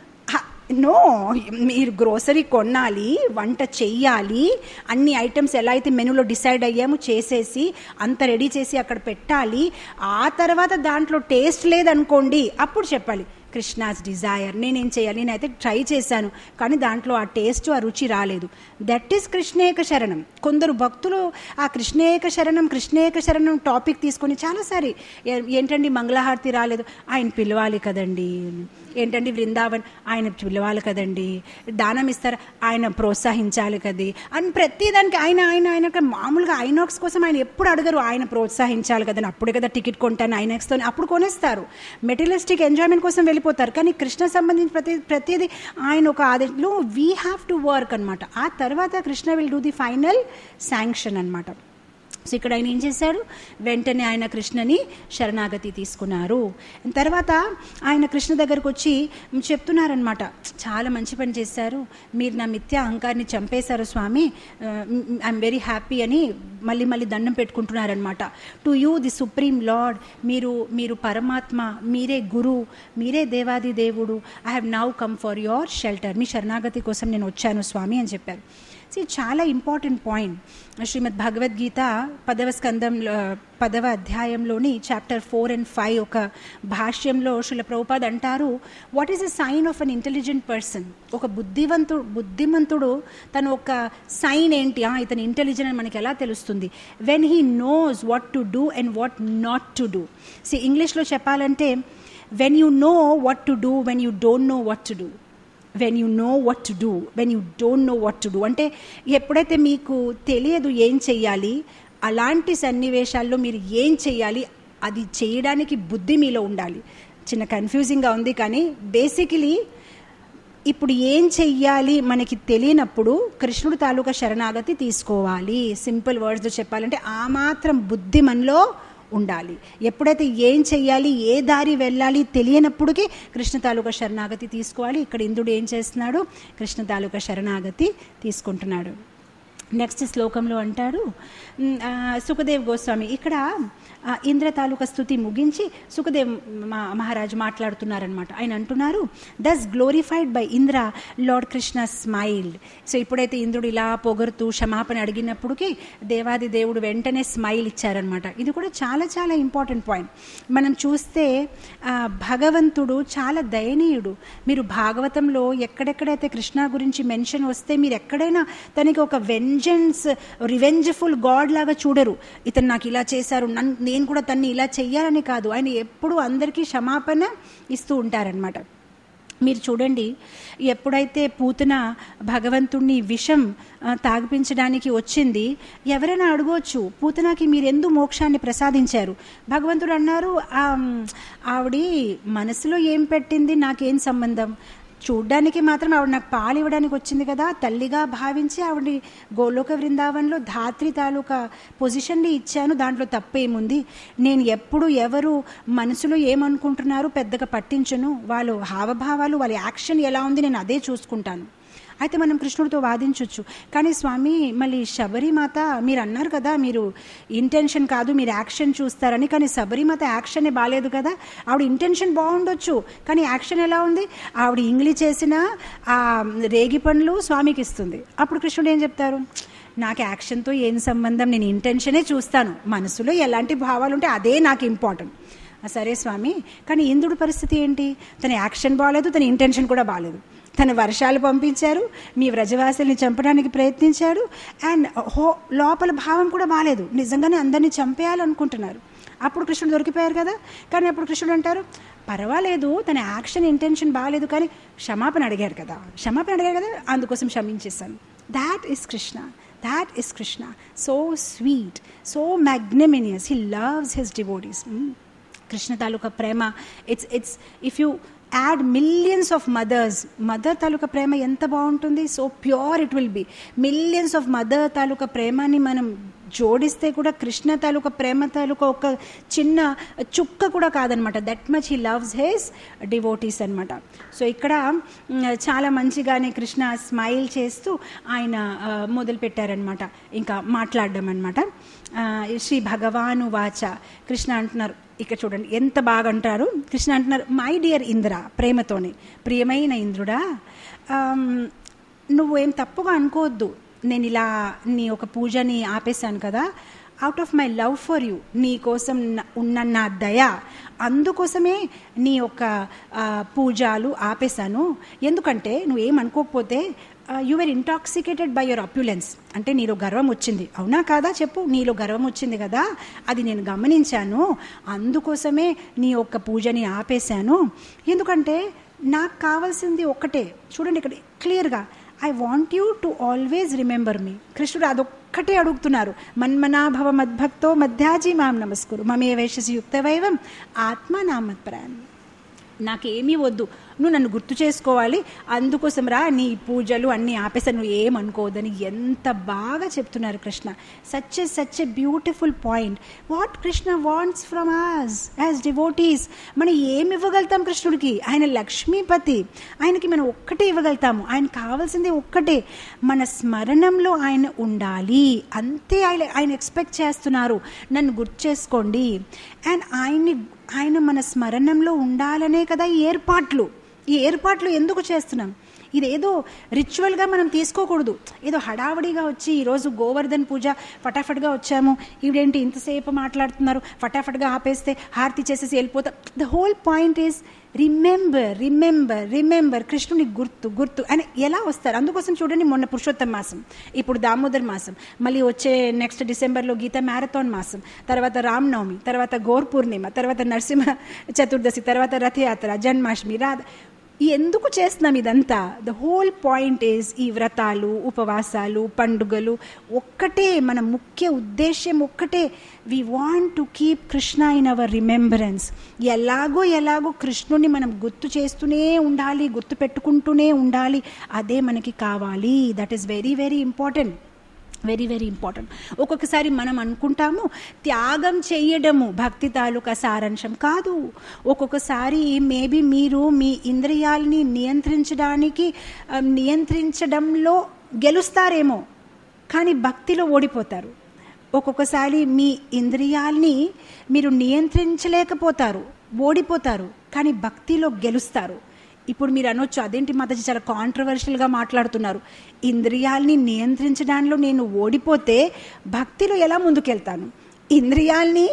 నో మీరు గ్రోసరీ కొనాలి వంట చెయ్యాలి అన్ని ఐటమ్స్ ఎలా అయితే మెనూలో డిసైడ్ అయ్యాము చేసేసి అంత రెడీ చేసి అక్కడ పెట్టాలి ఆ తర్వాత దాంట్లో టేస్ట్ లేదనుకోండి అప్పుడు చెప్పాలి కృష్ణాస్ డిజైర్ నేనేం చేయాలి నేనైతే ట్రై చేశాను కానీ దాంట్లో ఆ టేస్ట్ ఆ రుచి రాలేదు దట్ ఈస్ కృష్ణేక శరణం కొందరు భక్తులు ఆ కృష్ణేక శరణం కృష్ణేక శరణం టాపిక్ తీసుకొని చాలాసారి ఏంటండి మంగళహారతి రాలేదు ఆయన పిలవాలి కదండి ఏంటండి బృందావన్ ఆయన పిలవాలి కదండి దానం ఇస్తారు ఆయన ప్రోత్సహించాలి కది అని ప్రతిదానికి ఆయన ఆయన ఆయన మామూలుగా ఐనాక్స్ కోసం ఆయన ఎప్పుడు అడగరు ఆయన ప్రోత్సహించాలి కదని అప్పుడే కదా టికెట్ కొంటాను ఐనాక్స్తో అప్పుడు కొనేస్తారు మెటీరియలిస్టిక్ ఎంజాయ్మెంట్ కోసం వెళ్ళిపోతారు కానీ కృష్ణ సంబంధించి ప్రతి ప్రతిదీ ఆయన ఒక ఆదేశంలో వీ హ్యావ్ టు వర్క్ అనమాట ఆ తర్వాత Krishna will do the final sanction అనమాట సో ఇక్కడ ఆయన ఏం చేశారు వెంటనే ఆయన కృష్ణని శరణాగతి తీసుకున్నారు తర్వాత ఆయన కృష్ణ దగ్గరకు వచ్చి చెప్తున్నారనమాట చాలా మంచి పని చేశారు మీరు నా మిథ్య అహంకారాన్ని చంపేశారు స్వామి ఐఎమ్ వెరీ హ్యాపీ అని మళ్ళీ మళ్ళీ దండం పెట్టుకుంటున్నారనమాట to you the supreme lord మీరు మీరు పరమాత్మ మీరే గురు మీరే దేవాది దేవుడు I have now come for your shelter మీ శరణాగతి కోసం నేను వచ్చాను స్వామి అని చెప్పారు ఇది చాలా ఇంపార్టెంట్ పాయింట్ శ్రీమద్ భగవద్గీత పదవ స్కందంలో పదవ అధ్యాయంలోని చాప్టర్ ఫోర్ అండ్ ఫైవ్ ఒక భాష్యంలో శ్రీల ప్రభుపాద్ అంటారు what is a sign of an intelligent person ఒక బుద్ధివంతుడు బుద్ధిమంతుడు తను ఒక సైన్ ఏంటి ఇతను ఇంటెలిజెంట్ అని మనకి ఎలా తెలుస్తుంది when he knows what to do and what not to do see ఇంగ్లీష్లో చెప్పాలంటే when you know what to do when you don't know what to do when you know what to do when you don't know what to do అంటే ఎప్పుడైతే మీకు తెలియదు ఏం చెయ్యాలి అలాంటి సన్నివేశాల్లో మీరు ఏం చెయ్యాలి అది చేయడానికి బుద్ధి మీలో ఉండాలి చిన్న కన్ఫ్యూజింగ్గా ఉంది కానీ బేసికలీ ఇప్పుడు ఏం చెయ్యాలి మనకి తెలియనప్పుడు కృష్ణుడు తాలూకా శరణాగతి తీసుకోవాలి సింపుల్ వర్డ్స్లో చెప్పాలంటే ఆ మాత్రం బుద్ధి మనలో ఉండాలి ఎప్పుడైతే ఏం చెయ్యాలి ఏ దారి వెళ్ళాలి తెలియనప్పటికీ కృష్ణ తాలూకా శరణాగతి తీసుకోవాలి ఇక్కడ ఇంద్రుడు ఏం చేస్తున్నాడు కృష్ణ తాలూకా శరణాగతి తీసుకుంటున్నాడు నెక్స్ట్ శ్లోకంలో అంటారు సుఖదేవ్ గోస్వామి ఇక్కడ ఇంద్ర తాలూకా స్థుతి ముగించి సుఖదేవ్ మహారాజు మాట్లాడుతున్నారనమాట ఆయన అంటున్నారు thus glorified by Indra lord Krishna smiled so ఇప్పుడైతే ఇంద్రుడు ఇలా పొగరుతూ క్షమాపణ అడిగినప్పటికీ దేవాది దేవుడు వెంటనే స్మైల్ ఇచ్చారనమాట ఇది కూడా చాలా చాలా ఇంపార్టెంట్ పాయింట్ మనం చూస్తే భగవంతుడు చాలా దయనీయుడు మీరు భాగవతంలో ఎక్కడెక్కడైతే కృష్ణ గురించి మెన్షన్ వస్తే మీరు ఎక్కడైనా తనకి ఒక వెంజెన్స్ రివెంజ్ఫుల్ గాడ్ లాగా చూడరు ఇతను నాకు ఇలా చేశారు నన్ను నేను కూడా తన్ని ఇలా చెయ్యాలని కాదు ఆయన ఎప్పుడు అందరికీ క్షమాపణ ఇస్తూ ఉంటారనమాట మీరు చూడండి ఎప్పుడైతే పూతన భగవంతుణ్ణి విషం ఆ, తాగిపించడానికి వచ్చింది ఎవరైనా అడగవచ్చు పూతనకి మీరు ఎందు మోక్షాన్ని ప్రసాదించారు భగవంతుడు అన్నారు "ఆ, ఆవిడ మనసులో ఏం పెట్టింది నాకేం సంబంధం చూడ్డానికి మాత్రం ఆవిడ నాకు పాలు ఇవ్వడానికి వచ్చింది కదా తల్లిగా భావించి ఆవిడ గోలోక వృందావనంలో ధాత్రి తాలూకా పొజిషన్ని ఇచ్చాను దాంట్లో తప్పేముంది నేను ఎప్పుడు ఎవరు మనసులో ఏమనుకుంటున్నారు పెద్దగా పట్టించను వాళ్ళు హావభావాలు వాళ్ళ యాక్షన్ ఎలా ఉంది నేను అదే చూసుకుంటాను అయితే మనం కృష్ణుడితో వాదించవచ్చు కానీ స్వామి మళ్ళీ శబరిమాత మీరు అన్నారు కదా మీరు ఇంటెన్షన్ కాదు మీరు యాక్షన్ చూస్తారని కానీ శబరిమాత యాక్షనే బాగాలేదు కదా ఆవిడ ఇంటెన్షన్ బాగుండొచ్చు కానీ యాక్షన్ ఎలా ఉంది ఆవిడ ఇంగ్లీ చేసిన ఆ రేగి పండ్లు స్వామికి ఇస్తుంది అప్పుడు కృష్ణుడు ఏం చెప్తారు నాకు యాక్షన్తో ఏం సంబంధం నేను ఇంటెన్షనే చూస్తాను మనసులో ఎలాంటి భావాలు ఉంటే అదే నాకు ఇంపార్టెంట్ "ఆ, సరే స్వామి కానీ ఇంద్రుడి పరిస్థితి ఏంటి తన యాక్షన్ బాగాలేదు తన ఇంటెన్షన్ కూడా బాగాలేదు తన వర్షాలు పంపించారు మీ వ్రజవాసుల్ని చంపడానికి ప్రయత్నించాడు అండ్ హో లోపల భావం కూడా బాగాలేదు నిజంగానే అందరినీ చంపేయాలనుకుంటున్నారు అప్పుడు కృష్ణుడు దొరికిపోయారు కదా కానీ అప్పుడు కృష్ణుడు అంటారు పర్వాలేదు తన యాక్షన్ ఇంటెన్షన్ బాగాలేదు కానీ క్షమాపణ అడిగారు కదా క్షమాపణ అడిగారు కదా అందుకోసం క్షమించేస్తాను that is Krishna that is Krishna so sweet so magnanimous he loves his devotees Krishna తాలూకా ప్రేమ it's it's if you add millions of mothers mother తాలూకా ప్రేమ ఎంత బాగుంటుంది so pure it will be millions of mother తాలూకా ప్రేమని మనం జోడిస్తే కూడా కృష్ణ తాలూకా ప్రేమ తాలూకా ఒక చిన్న చుక్క కూడా కాదనమాట that much he loves his devotees అనమాట సో ఇక్కడ మ్, చాలా మంచిగానే కృష్ణ స్మైల్ చేస్తూ ఆయన ఆ, మొదలు పెట్టారనమాట ఇంకా మాట్లాడడం అనమాట శ్రీ భగవాను వాచ కృష్ణ అంటున్నారు ఇక్కడ చూడండి ఎంత బాగా అంటారు కృష్ణ అంటున్నారు మై డియర్ ఇంద్ర ప్రేమతోనే ప్రియమైన ఇంద్రుడా ఆమ్, నువ్వేం తప్పుగా అనుకోవద్దు నేను ఇలా నీ ఒక పూజని ఆపేశాను కదా out of my love for you నీ కోసం న- ఉన్న నా దయ అందుకోసమే నీ యొక్క ఆ, పూజలు ఆపేశాను ఎందుకంటే నువ్వేం అనుకోకపోతే you are intoxicated by your opulence అంటే నీలో గర్వం వచ్చింది అవునా కాదా చెప్పు నీలో గర్వం వచ్చింది కదా అది నేను గమనించాను అందుకోసమే నీ యొక్క పూజని ఆపేశాను ఎందుకంటే నాకు కావాల్సింది ఒక్కటే చూడండి ఇక్కడ క్లియర్గా I want you to always remember me కృష్ణుడు అదొక్కటే అడుగుతున్నారు మన్మనాభవ మద్భక్తో మధ్యాజీ మాం నమస్కురు మమే వైశసి యుక్తవైవం ఆత్మ నామత్ప్రాయం నాకేమీ వద్దు నువ్వు నన్ను గుర్తు చేసుకోవాలి అందుకోసం రా నీ పూజలు అన్నీ ఆపేసా నువ్వు ఏమనుకోవద్దని ఎంత బాగా చెప్తున్నారు Krishna such a such a beautiful point what Krishna wants from us as devotees మనం ఏమి ఇవ్వగలుగుతాం కృష్ణుడికి ఆయన లక్ష్మీపతి ఆయనకి మనం ఒక్కటే ఇవ్వగలుగుతాము ఆయన కావాల్సింది ఒక్కటే మన స్మరణంలో ఆయన ఉండాలి అంతే ఆయన ఆయన ఎక్స్పెక్ట్ చేస్తున్నారు నన్ను గుర్తు చేసుకోండి అండ్ ఆయన్ని ఆయన మన స్మరణంలో ఉండాలనే కదా ఈ ఏర్పాట్లు ఈ ఏర్పాట్లు ఎందుకు చేస్తున్నాం ఇదేదో రిచువల్గా మనం తీసుకోకూడదు ఏదో హడావడిగా వచ్చి ఈరోజు గోవర్ధన్ పూజ ఫటాఫట్గా వచ్చాము ఈవిడేంటి ఇంతసేపు మాట్లాడుతున్నారు ఫటాఫట్గా ఆపేస్తే హారతి చేసేసి వెళ్ళిపోతాం the whole point is remember remember remember కృష్ణుని గుర్తు గుర్తు అని ఎలా వస్తారు అందుకోసం చూడండి మొన్న పురుషోత్తమ మాసం ఇప్పుడు దామోదర్ మాసం మళ్ళీ వచ్చే నెక్స్ట్ డిసెంబర్లో గీత మ్యారథాన్ మాసం తర్వాత రామ్నవమి తర్వాత గోర్ పూర్ణిమ తర్వాత నరసింహ చతుర్దశి తర్వాత రథయాత్ర జన్మాష్టమి రాధ ఎందుకు చేస్తున్నాం ఇదంతా ద హోల్ పాయింట్ ఈజ్ ఈ వ్రతాలు ఉపవాసాలు పండుగలు ఒక్కటే మన ముఖ్య ఉద్దేశ్యం ఒక్కటే we want to keep Krishna in our remembrance ఎలాగో ఎలాగో కృష్ణుని మనం గుర్తు చేస్తూనే ఉండాలి గుర్తు పెట్టుకుంటూనే ఉండాలి అదే మనకి కావాలి that is very very important very very important ఒక్కొక్కసారి మనం అనుకుంటాము త్యాగం చేయడము భక్తి తాలూకా సారాంశం కాదు ఒక్కొక్కసారి మేబీ మీరు మీ ఇంద్రియాలని నియంత్రించడానికి ఆ, నియంత్రించడంలో గెలుస్తారేమో కానీ భక్తిలో ఓడిపోతారు ఒక్కొక్కసారి మీ ఇంద్రియాల్ని మీరు నియంత్రించలేకపోతారు ఓడిపోతారు కానీ భక్తిలో గెలుస్తారు ఇప్పుడు మీరు అనొచ్చు అదేంటి మాతాజీ చాలా కాంట్రవర్షియల్గా మాట్లాడుతున్నారు ఇంద్రియాల్ని నియంత్రించడంలో నేను ఓడిపోతే భక్తిలో ఎలా ముందుకెళ్తాను ఇంద్రియాల్ని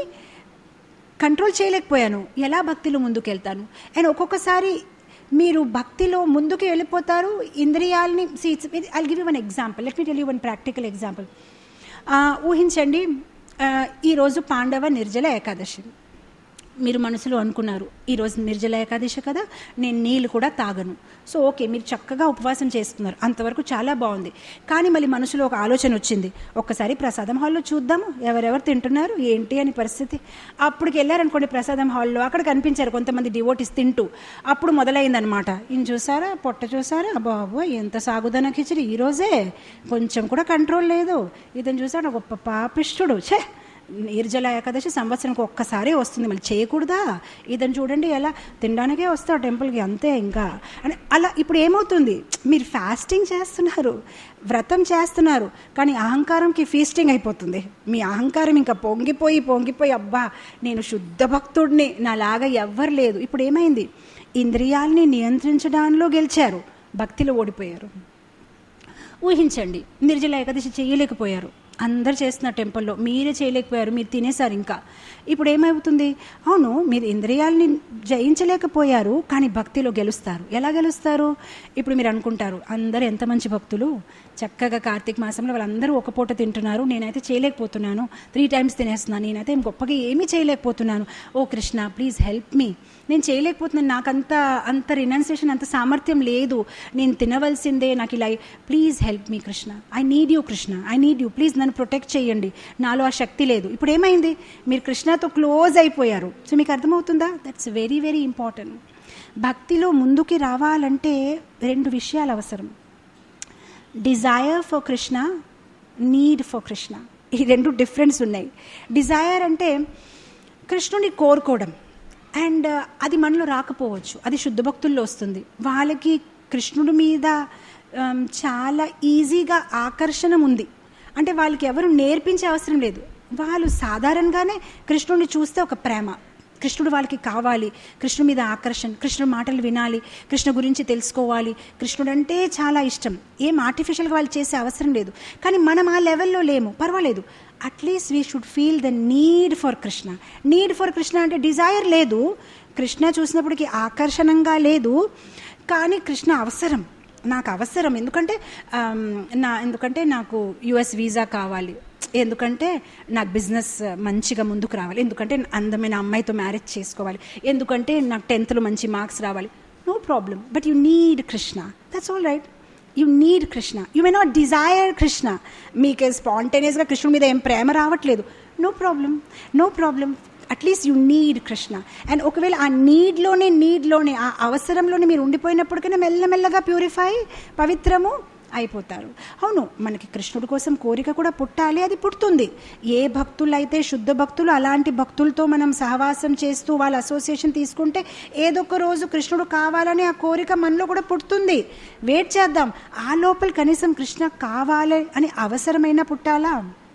కంట్రోల్ చేయలేకపోయాను ఎలా భక్తిలో ముందుకెళ్తాను అండ్ ఒక్కొక్కసారి మీరు భక్తిలో ముందుకు వెళ్ళిపోతారు ఇంద్రియాల్ని I give you one example let me tell you one practical example ఊహించండి ఆ, ఈరోజు పాండవ నిర్జల ఏకాదశి మీరు మనసులో అనుకున్నారు ఈరోజు నిర్జల ఏకాదశి కదా నేను నీళ్ళు కూడా తాగను సో ఓకే మీరు చక్కగా ఉపవాసం చేస్తున్నారు అంతవరకు చాలా బాగుంది కానీ మళ్ళీ మనసులో ఒక ఆలోచన వచ్చింది ఒక్కసారి ప్రసాదం హాల్లో చూద్దాము ఎవరెవరు తింటున్నారు ఏంటి అని పరిస్థితి అప్పటికి వెళ్ళారనుకోండి ప్రసాదం హాల్లో అక్కడ కనిపించారు కొంతమంది డివోటీస్ తింటూ అప్పుడు మొదలైందనమాట ఈయన చూసారా పొట్ట చూసారా బాబు ఎంత సాగుదన కిచిడి ఈరోజే కొంచెం కూడా కంట్రోల్ లేదు ఇతను చూసాడు గొప్ప పాపిష్టుడు ఛే నిర్జల ఏకాదశి సంవత్సరానికి ఒక్కసారి వస్తుంది మళ్ళీ చేయకూడదా ఇదని చూడండి ఎలా తినడానికే వస్తావు టెంపుల్కి అంతే ఇంకా అని అలా ఇప్పుడు ఏమవుతుంది మీరు ఫాస్టింగ్ చేస్తున్నారు వ్రతం చేస్తున్నారు కానీ అహంకారంకి ఫీస్టింగ్ అయిపోతుంది మీ అహంకారం ఇంకా పొంగిపోయి పొంగిపోయి అబ్బా నేను శుద్ధ భక్తుడిని నాలాగా ఎవ్వరు లేదు ఇప్పుడు ఏమైంది ఇంద్రియాల్ని నియంత్రించడంలో గెలిచారు భక్తిలో ఓడిపోయారు ఊహించండి నిర్జల ఏకాదశి చేయలేకపోయారు అందరు చేస్తున్న టెంపుల్లో మీరే చేయలేకపోయారు మీరు తినేశారు ఇంకా ఇప్పుడు ఏమవుతుంది అవును మీరు ఇంద్రియాలని జయించలేకపోయారు కానీ భక్తిలో గెలుస్తారు ఎలా గెలుస్తారు ఇప్పుడు మీరు అనుకుంటారు అందరు ఎంత మంచి భక్తులు చక్కగా కార్తీక మాసంలో వాళ్ళందరూ ఒక పూట తింటున్నారు నేనైతే చేయలేకపోతున్నాను త్రీ టైమ్స్ తినేస్తున్నాను నేనైతే గొప్పగా ఏమీ చేయలేకపోతున్నాను ఓ కృష్ణ ప్లీజ్ హెల్ప్ మీ నేను చేయలేకపోతున్నాను నాకు అంత అంత రినౌన్సియేషన్ అంత సామర్థ్యం లేదు నేను తినవలసిందే నాకు ఇలా please help me Krishna I need you Krishna I need you please నన్ను ప్రొటెక్ట్ చేయండి నాలో ఆ శక్తి లేదు ఇప్పుడు ఏమైంది మీరు కృష్ణతో క్లోజ్ అయిపోయారు సో మీకు అర్థమవుతుందా దట్స్ వెరీ వెరీ ఇంపార్టెంట్ భక్తిలో ముందుకి రావాలంటే రెండు విషయాలు అవసరం desire for Krishna need for Krishna ఈ రెండు డిఫరెన్స్ ఉన్నాయి డిజైర్ అంటే కృష్ణుని కోరుకోవడం అండ్ అది మనలో రాకపోవచ్చు అది శుద్ధ భక్తుల్లో వస్తుంది వాళ్ళకి కృష్ణుడి మీద um, చాలా ఈజీగా ఆకర్షణ ఉంది అంటే వాళ్ళకి ఎవరు నేర్పించే అవసరం లేదు వాళ్ళు సాధారణంగానే కృష్ణుడిని చూస్తే ఒక ప్రేమ కృష్ణుడు వాళ్ళకి కావాలి కృష్ణుడి మీద ఆకర్షణ కృష్ణుడు మాటలు వినాలి కృష్ణ గురించి తెలుసుకోవాలి కృష్ణుడు అంటే చాలా ఇష్టం ఏం ఆర్టిఫిషియల్గా వాళ్ళు చేసే అవసరం లేదు కానీ మనం ఆ లెవెల్లో లేము పర్వాలేదు at least we should feel the need for Krishna need for Krishna అంటే డిజైర్ లేదు కృష్ణ చూసినప్పటికీ ఆకర్షణంగా లేదు కానీ కృష్ణ అవసరం నాకు అవసరం ఎందుకంటే ఆమ్, నా ఎందుకంటే నాకు యుఎస్ వీసా కావాలి ఎందుకంటే నాకు బిజినెస్ మంచిగా ముందుకు రావాలి ఎందుకంటే అందమైన అమ్మాయితో మ్యారేజ్ చేసుకోవాలి ఎందుకంటే నాకు టెన్త్లో మంచి మార్క్స్ రావాలి no problem but you need Krishna that's all right you need Krishna you may not desire Krishna మీకు స్పాంటేనియస్గా కృష్ణుడి మీద ఏం ప్రేమ రావట్లేదు no problem no problem at least you need Krishna and ఒకవేళ ఆ నీడ్లోనే నీడ్లోనే ఆ అవసరంలోనే మీరు ఉండిపోయినప్పటికైనా మెల్లమెల్లగా ప్యూరిఫై పవిత్రము అయిపోతారు అవును మనకి కృష్ణుడి కోసం కోరిక కూడా పుట్టాలి అది పుడుతుంది ఏ భక్తులైతే శుద్ధ భక్తులు అలాంటి భక్తులతో మనం సహవాసం చేస్తూ వాళ్ళ అసోసియేషన్ తీసుకుంటే ఏదొక రోజు కృష్ణుడు కావాలని ఆ కోరిక మనలో కూడా పుడుతుంది వెయిట్ చేద్దాం ఆ లోపల కనీసం కృష్ణ కావాలి అని అవసరమైన పుట్టాలా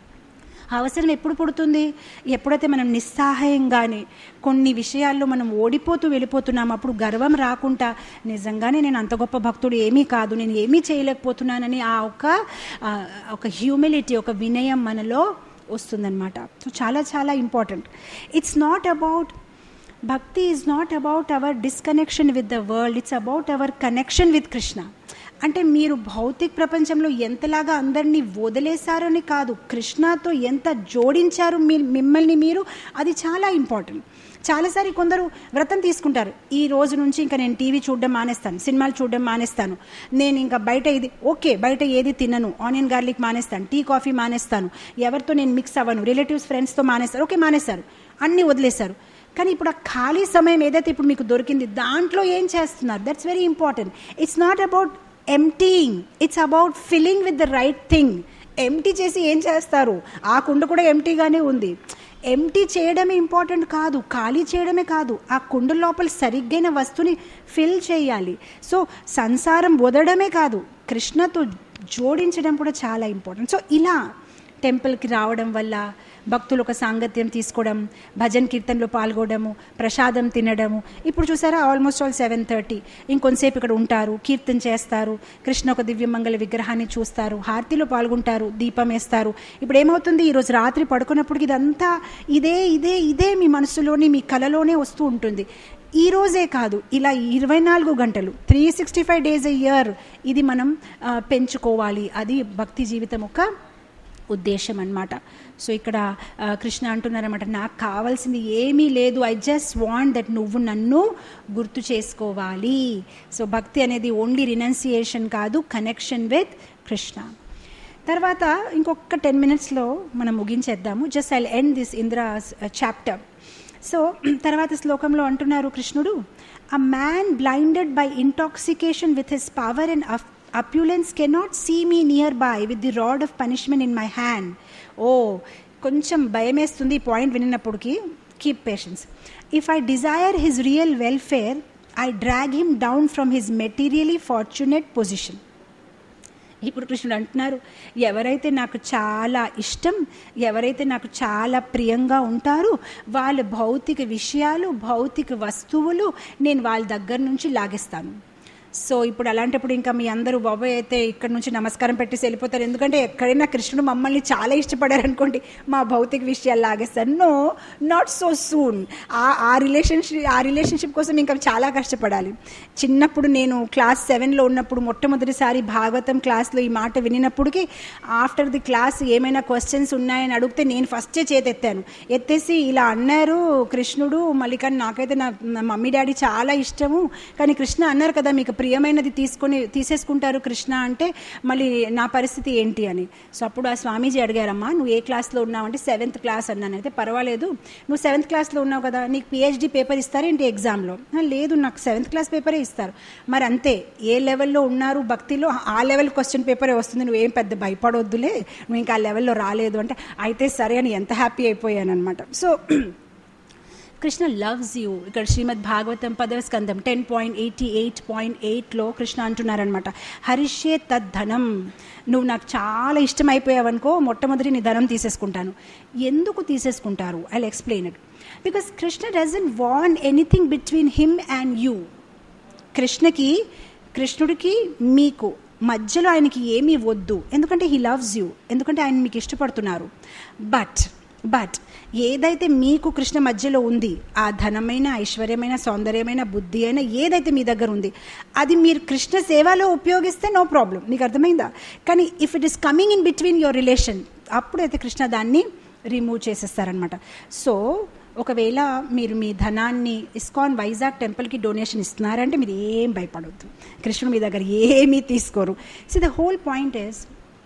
ఆ అవసరం ఎప్పుడు పుడుతుంది ఎప్పుడైతే మనం నిస్సహాయంగానే కొన్ని విషయాల్లో మనం ఓడిపోతూ వెళ్ళిపోతున్నాం అప్పుడు గర్వం రాకుండా నిజంగానే నేను అంత గొప్ప భక్తుడు ఏమీ కాదు నేను ఏమీ చేయలేకపోతున్నానని ఆ ఒక ఆ, ఒక హ్యూమిలిటీ ఒక వినయం మనలో వస్తుందన్నమాట సో చాలా చాలా important it's not about bhakti is not about our disconnection with the world it's about our connection with Krishna అంటే మీరు భౌతిక ప్రపంచంలో ఎంతలాగా అందరినీ వదిలేశారని కాదు కృష్ణతో ఎంత జోడించారు మీ మిమ్మల్ని మీరు అది చాలా ఇంపార్టెంట్ చాలాసారి కొందరు వ్రతం తీసుకుంటారు ఈ రోజు నుంచి ఇంకా నేను టీవీ చూడడం మానేస్తాను సినిమాలు చూడడం మానేస్తాను నేను ఇంకా బయట ఇది ఓకే బయట ఏది తినను ఆనియన్ గార్లిక్ మానేస్తాను టీ కాఫీ మానేస్తాను ఎవరితో నేను మిక్స్ అవ్వను రిలేటివ్స్ ఫ్రెండ్స్తో మానేస్తారు ఓకే మానేస్తారు అన్నీ వదిలేశారు కానీ ఇప్పుడు ఆ ఖాళీ సమయం ఏదైతే ఇప్పుడు మీకు దొరికింది దాంట్లో ఏం చేస్తున్నారు that's very important it's not about emptying it's about filling with the right thing empty చేసి ఏం చేస్తారు ఆ కుండ కూడా ఎంటీగానే ఉంది ఎంటీ చేయడమే ఇంపార్టెంట్ కాదు ఖాళీ చేయడమే కాదు ఆ కుండ లోపల సరిగ్గైన వస్తువుని ఫిల్ చేయాలి సో సంసారం వదలడమే కాదు కృష్ణతో జోడించడం కూడా చాలా ఇంపార్టెంట్ సో ఇలా టెంపుల్కి రావడం వల్ల భక్తులు ఒక సాంగత్యం తీసుకోవడం భజన్ కీర్తనలో పాల్గొనడము ప్రసాదం తినడము ఇప్పుడు చూసారా ఆల్మోస్ట్ ఆల్ సెవెన్ థర్టీ ఇంకొంతసేపు ఇక్కడ ఉంటారు కీర్తన చేస్తారు కృష్ణ ఒక దివ్యమంగళ విగ్రహాన్ని చూస్తారు హారతిలో పాల్గొంటారు దీపం వేస్తారు ఇప్పుడు ఏమవుతుంది ఈరోజు రాత్రి పడుకున్నప్పుడు ఇదంతా ఇదే ఇదే ఇదే మీ మనసులోని మీ కలలోనే వస్తూ ఉంటుంది ఈ రోజే కాదు ఇలా ఇరవై నాలుగు గంటలు three sixty five days a year ఇది మనం ఆ, పెంచుకోవాలి అది భక్తి జీవితం ఒక ఉద్దేశం అన్నమాట సో ఇక్కడ ఆ, కృష్ణ అంటున్నారన్నమాట నాకు కావాల్సింది ఏమీ లేదు ఐ జస్ట్ వాంట్ దట్ నువ్వు నన్ను గుర్తు చేసుకోవాలి సో భక్తి అనేది ఓన్లీ రినౌన్సియేషన్ కాదు కనెక్షన్ విత్ కృష్ణ తర్వాత ఇంకొక టెన్ మినిట్స్లో మనం ముగించేద్దాము just I end this Indra chapter so తర్వాత శ్లోకంలో అంటున్నారు కృష్ణుడు a man blinded by intoxication with his power and opulence cannot see me nearby with the rod of punishment in my hand ఓ కొంచెం భయమేస్తుంది ఈ పాయింట్ వినినప్పటికి keep patience if I desire his real welfare I drag him down from his మెటీరియలీ fortunate position ఇప్పుడు కృష్ణుడు అంటున్నారు ఎవరైతే నాకు చాలా ఇష్టం ఎవరైతే నాకు చాలా ప్రియంగా ఉంటారో వాళ్ళ భౌతిక విషయాలు భౌతిక వస్తువులు నేను వాళ్ళ దగ్గర నుంచి లాగేస్తాను సో ఇప్పుడు అలాంటప్పుడు ఇంకా మీ అందరూ బాబాయ్ అయితే ఇక్కడ నుంచి నమస్కారం పెట్టేసి వెళ్ళిపోతారు ఎందుకంటే ఎక్కడైనా కృష్ణుడు మమ్మల్ని చాలా ఇష్టపడారు అనుకోండి మా భౌతిక విషయాలు లాగేస్తారు నో నాట్ సో సూన్ ఆ ఆ రిలేషన్షిప్ ఆ రిలేషన్షిప్ కోసం ఇంకా చాలా కష్టపడాలి చిన్నప్పుడు నేను క్లాస్ సెవెన్లో ఉన్నప్పుడు మొట్టమొదటిసారి భాగవతం క్లాస్లో ఈ మాట వినినప్పటికీ ఆఫ్టర్ ది క్లాస్ ఏమైనా క్వశ్చన్స్ ఉన్నాయని అడిగితే నేను ఫస్టే చేతెత్తాను ఎత్తేసి ఇలా అన్నారు కృష్ణుడు మళ్ళీ కానీ నాకైతే నా నా మమ్మీ డాడీ చాలా ఇష్టము కానీ కృష్ణ అన్నారు కదా మీకు ప్రియమైనది తీసుకొని తీసేసుకుంటారు కృష్ణ అంటే మళ్ళీ నా పరిస్థితి ఏంటి అని సో అప్పుడు ఆ స్వామీజీ అడిగారమ్మా నువ్వు ఏ క్లాస్లో ఉన్నావు అంటే సెవెంత్ క్లాస్ అన్నాను అయితే పర్వాలేదు నువ్వు సెవెంత్ క్లాస్లో ఉన్నావు కదా నీకు పిహెచ్డి పేపర్ ఇస్తారా ఏంటి ఎగ్జామ్లో "ఆ, లేదు నాకు సెవెంత్ క్లాస్ పేపరే ఇస్తారు మరి అంతే ఏ లెవెల్లో ఉన్నారు భక్తిలో ఆ లెవెల్ క్వశ్చన్ పేపరే వస్తుంది నువ్వేం పెద్ద భయపడొద్దులే నువ్వు ఇంకా ఆ లెవెల్లో రాలేదు అంటే అయితే సరే అని ఎంత హ్యాపీ అయిపోయాను అనమాట సో కృష్ణ లవ్స్ యూ ఇక్కడ శ్రీమద్ భాగవతం పదవ స్కందం ten point eighty eight point ఎయిట్లో కృష్ణ అంటున్నారనమాట హరిష్యే తద్ధనం నువ్వు నాకు చాలా ఇష్టమైపోయావనుకో మొట్టమొదటి నీ ధనం తీసేసుకుంటాను ఎందుకు తీసేసుకుంటారు I explain it because Krishna doesn't want anything between him and you కృష్ణకి కృష్ణుడికి మీకు మధ్యలో ఆయనకి ఏమీ వద్దు ఎందుకంటే హీ లవ్స్ యూ ఎందుకంటే ఆయన మీకు ఇష్టపడుతున్నారు బట్ బట్ ఏదైతే మీకు కృష్ణ మధ్యలో ఉంది ఆ ధనమైన ఐశ్వర్యమైన సౌందర్యమైన బుద్ధి అయినా ఏదైతే మీ దగ్గర ఉంది అది మీరు కృష్ణ సేవలో ఉపయోగిస్తే నో ప్రాబ్లం మీకు అర్థమైందా కానీ if it is coming in between your relation అప్పుడైతే కృష్ణ దాన్ని రిమూవ్ చేసేస్తారనమాట సో ఒకవేళ మీరు మీ ధనాన్ని ఇస్కాన్ వైజాగ్ టెంపుల్కి డొనేషన్ ఇస్తున్నారంటే మీరు ఏం భయపడవద్దు కృష్ణుడు మీ దగ్గర ఏమీ తీసుకోరు see the whole point is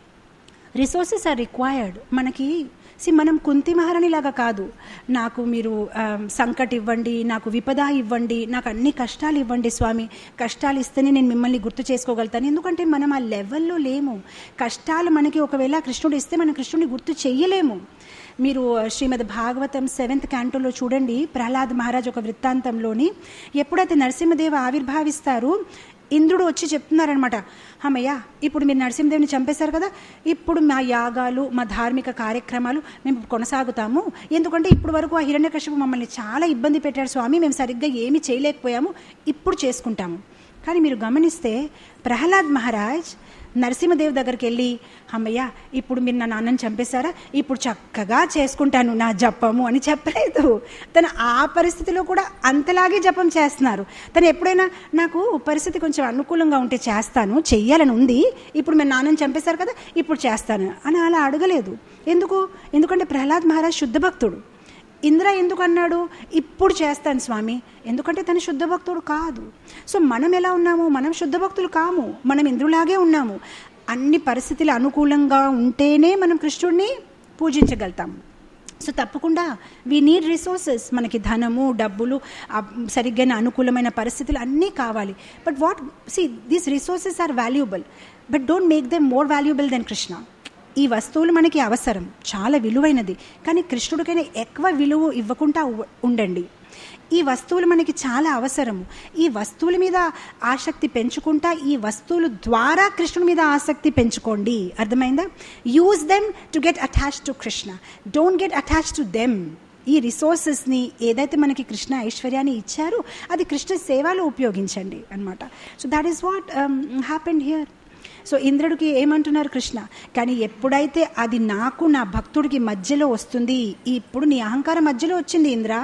resources are required మనకి సి మనం కుంతి మహారాణిలాగా కాదు నాకు మీరు ఆ, సంకట్ ఇవ్వండి నాకు విపద ఇవ్వండి నాకు అన్ని కష్టాలు ఇవ్వండి స్వామి కష్టాలు ఇస్తేనే నేను మిమ్మల్ని గుర్తు చేసుకోగలుగుతాను ఎందుకంటే మనం ఆ లెవెల్లో లేము కష్టాలు మనకి ఒకవేళ కృష్ణుడు ఇస్తే మనం కృష్ణుడిని గుర్తు చెయ్యలేము మీరు శ్రీమద్ భాగవతం సెవెంత్ క్యాంటోలో చూడండి ప్రహ్లాద్ మహారాజ్ ఒక వృత్తాంతంలోని ఎప్పుడైతే నరసింహదేవ ఆవిర్భావిస్తారు ఇంద్రుడు వచ్చి చెప్తున్నారనమాట అమ్మయ్య ఇప్పుడు మీరు నరసింహదేవిని చంపేశారు కదా ఇప్పుడు మా యాగాలు మా ధార్మిక కార్యక్రమాలు మేము కొనసాగుతాము ఎందుకంటే ఇప్పుడు వరకు ఆ హిరణ్యకశిపు మమ్మల్ని చాలా ఇబ్బంది పెట్టాడు స్వామి మేము సరిగ్గా ఏమీ చేయలేకపోయాము ఇప్పుడు చేసుకుంటాము కానీ మీరు గమనిస్తే ప్రహ్లాద్ మహారాజ్ నరసింహదేవ్ దగ్గరికి వెళ్ళి అమ్మయ్య ఇప్పుడు మీరు నా నాన్నని చంపేశారా ఇప్పుడు చక్కగా చేసుకుంటాను నా జపము అని చెప్పలేదు తను ఆ పరిస్థితిలో కూడా అంతలాగే జపం చేస్తున్నారు తను ఎప్పుడైనా నాకు పరిస్థితి కొంచెం అనుకూలంగా ఉంటే చేస్తాను చెయ్యాలని ఉంది ఇప్పుడు మీరు నాన్నని చంపేశారు కదా ఇప్పుడు చేస్తాను అని అలా అడగలేదు ఎందుకు ఎందుకంటే ప్రహ్లాద్ మహారాజ్ శుద్ధ భక్తుడు ఇంద్ర ఎందుకు అన్నాడు ఇప్పుడు చేస్తాను స్వామి ఎందుకంటే తను శుద్ధ భక్తుడు కాదు సో మనం ఎలా ఉన్నాము మనం శుద్ధ భక్తులు కాము మనం ఇంద్రులాగే ఉన్నాము అన్ని పరిస్థితులు అనుకూలంగా ఉంటేనే మనం కృష్ణుడిని పూజించగలుగుతాము సో తప్పకుండా వీ నీడ్ రిసోర్సెస్ మనకి ధనము డబ్బులు ఆ, సరిగ్గా అనుకూలమైన పరిస్థితులు అన్నీ కావాలి but what see these resources are valuable but don't make them more valuable than Krishna ఈ వస్తువులు మనకి అవసరం చాలా విలువైనది కానీ కృష్ణుడికైనా ఎక్కువ విలువ ఇవ్వకుండా ఉ- ఉండండి ఈ వస్తువులు మనకి చాలా అవసరము ఈ వస్తువుల మీద ఆసక్తి పెంచుకుంటా ఈ వస్తువుల ద్వారా కృష్ణుడి మీద ఆసక్తి పెంచుకోండి అర్థమైందా use them to get attach to Krishna don't get attach to them ఈ రిసోర్సెస్ని ఏదైతే మనకి కృష్ణ ఐశ్వర్యాన్ని ఇచ్చారో అది కృష్ణ సేవలో ఉపయోగించండి అన్నమాట so that is what happened here so ఇంద్రుడికి ఏమంటున్నారు కృష్ణ కానీ ఎప్పుడైతే అది నాకు నా భక్తుడికి మధ్యలో వస్తుంది ఇప్పుడు నీ అహంకారం మధ్యలో వచ్చింది ఇంద్ర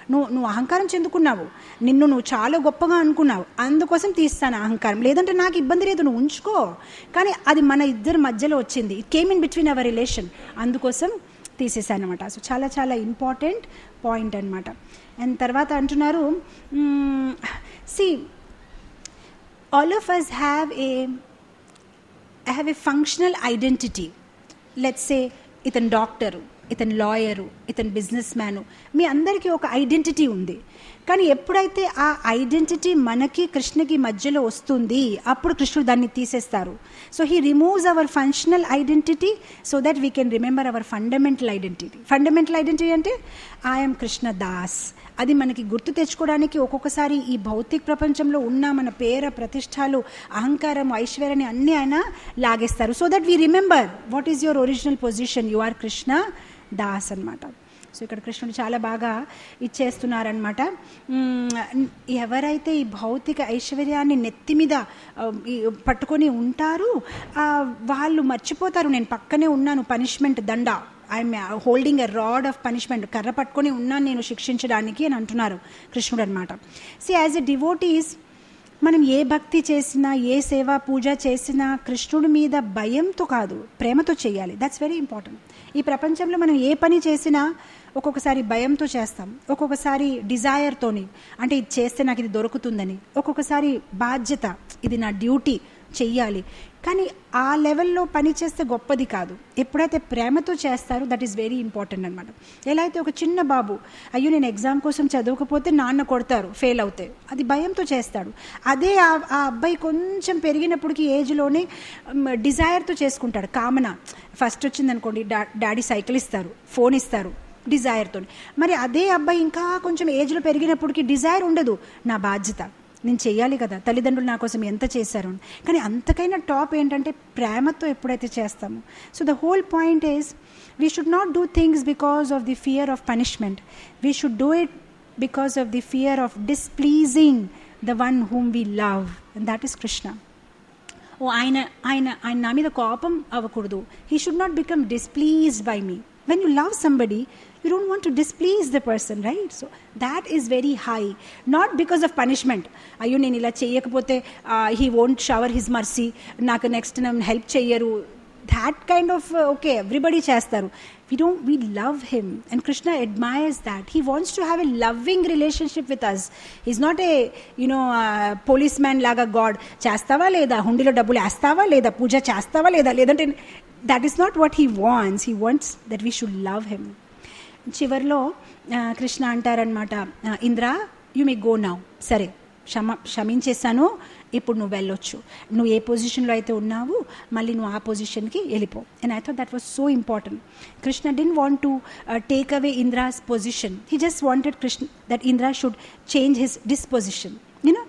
నువ్వు నువ్వు అహంకారం చెందుకున్నావు నిన్ను నువ్వు చాలా గొప్పగా అనుకున్నావు అందుకోసం తీస్తాను అహంకారం లేదంటే నాకు ఇబ్బంది లేదు నువ్వు ఉంచుకో కానీ అది మన ఇద్దరి మధ్యలో వచ్చింది it came in between our relation అందుకోసం తీసేసాను అనమాట సో చాలా చాలా ఇంపార్టెంట్ పాయింట్ అనమాట అండ్ తర్వాత అంటున్నారు see all of us have a have a functional identity let's say ఇతను డాక్టరు ఇతను లాయరు ఇతను బిజినెస్ మ్యాను మీ అందరికీ ఒక ఐడెంటిటీ ఉంది కానీ ఎప్పుడైతే ఆ ఐడెంటిటీ మనకి కృష్ణకి మధ్యలో వస్తుంది అప్పుడు కృష్ణుడు దాన్ని తీసేస్తారు so he removes our functional identity so that we can remember our fundamental identity fundamental identity అంటే ఐఎమ్ కృష్ణ దాస్ అది మనకి గుర్తు తెచ్చుకోవడానికి ఒక్కొక్కసారి ఈ భౌతిక ప్రపంచంలో ఉన్న మన పేర ప్రతిష్టాలు అహంకారం ఐశ్వర్యాన్ని అన్నీ ఆయన లాగేస్తారు so that we remember what is your original position you are Krishna das అనమాట సో ఇక్కడ కృష్ణుడు చాలా బాగా ఇచ్చేస్తున్నారనమాట ఎవరైతే ఈ భౌతిక ఐశ్వర్యాన్ని నెత్తి మీద పట్టుకొని ఉంటారు వాళ్ళు మర్చిపోతారు నేను పక్కనే ఉన్నాను పనిష్మెంట్ దండ I'm holding a rod of punishment కర్ర పట్టుకొని ఉన్నాను నేను శిక్షించడానికి అని అంటున్నారు కృష్ణుడు అనమాట సి యాజ్ ఎ డివోటీస్ మనం ఏ భక్తి చేసినా ఏ సేవా పూజ చేసినా కృష్ణుడి మీద భయంతో కాదు ప్రేమతో చేయాలి దట్స్ వెరీ ఇంపార్టెంట్ ఈ ప్రపంచంలో మనం ఏ పని చేసినా ఒక్కొక్కసారి భయంతో చేస్తాం ఒక్కొక్కసారి డిజైర్తోని అంటే ఇది చేస్తే నాకు ఇది దొరుకుతుందని ఒక్కొక్కసారి బాధ్యత ఇది నా డ్యూటీ చెయ్యాలి కానీ ఆ లెవెల్లో పని చేస్తే గొప్పది కాదు ఎప్పుడైతే ప్రేమతో చేస్తారో దట్ ఈస్ వెరీ ఇంపార్టెంట్ అనమాట ఎలా అయితే ఒక చిన్న బాబు అయ్యో నేను ఎగ్జామ్ కోసం చదవకపోతే నాన్న కొడతారు ఫెయిల్ అవుతే అది భయంతో చేస్తాడు అదే ఆ అబ్బాయి కొంచెం పెరిగినప్పటికీ ఏజ్లోనే డిజైర్తో చేసుకుంటాడు కామన ఫస్ట్ వచ్చిందనుకోండి డా డాడీ సైకిల్ ఇస్తారు ఫోన్ ఇస్తారు డిజైర్తో మరి అదే అబ్బాయి ఇంకా కొంచెం ఏజ్లో పెరిగినప్పటికీ డిజైర్ ఉండదు నా బాధ్యత నేను చెయ్యాలి కదా తల్లిదండ్రులు నా కోసం ఎంత చేశారు కానీ అంతకైనా టాప్ ఏంటంటే ప్రేమతో ఎప్పుడైతే చేస్తామో so the whole point is we should not do things because of the fear of punishment we should do it because of the fear of displeasing the one whom we love and that is Krishna ఓ ఆయన ఆయన ఆయన నా మీద కోపం అవ్వకూడదు he should not become displeased by me when you love somebody you don't want to displease the person right so that is very high not because of punishment అయ్యో నేను ఇలా చేయకపోతే he won't shower his mercy నాకు next నన్ను help చెయ్యరు that kind of okay everybody చేస్తారు we don't we love him and Krishna admires that he wants to have a loving relationship with us is not a you know policeman లాగా god చేస్తావా లేదా హుండీలో డబ్బులు వేస్తావా లేదా పూజ చేస్తావా లేదా లేదంటే that is not what he wants he wants that we should love him చివరిలో కృష్ణ అంటారనమాట Indra you may go now సరే క్షమ క్షమించేశాను ఇప్పుడు నువ్వు వెళ్ళొచ్చు నువ్వు ఏ పొజిషన్లో అయితే ఉన్నావు మళ్ళీ నువ్వు ఆ పొజిషన్కి వెళ్ళిపో and I thought that was so important Krishna doesn't want to take away Indra's position he just wanted Krishna that Indra should change his disposition you know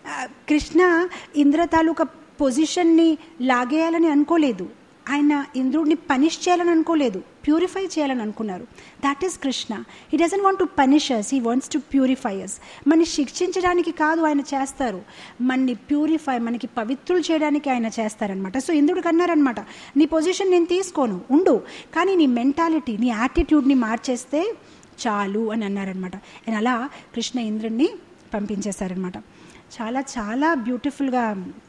Krishna Indra తాలూకా పొజిషన్ని లాగేయాలని అనుకోలేదు ఆయన ఇంద్రుడిని పనిష్ చేయాలని అనుకోలేదు ప్యూరిఫై చేయాలని అనుకున్నారు that is Krishna he doesn't want to punish us he wants to purify us మనని శిక్షించడానికి కాదు ఆయన చేస్తారు మనని ప్యూరిఫై మనకి పవిత్రులు చేయడానికి ఆయన చేస్తారనమాట సో ఇంద్రుడికి అన్నారనమాట నీ పొజిషన్ నేను తీసుకోను ఉండు కానీ నీ మెంటాలిటీ నీ యాటిట్యూడ్ని మార్చేస్తే చాలు అని అన్నారనమాట అండ్ అలా కృష్ణ ఇంద్రుడిని పంపించేశారనమాట చాలా చాలా బ్యూటిఫుల్గా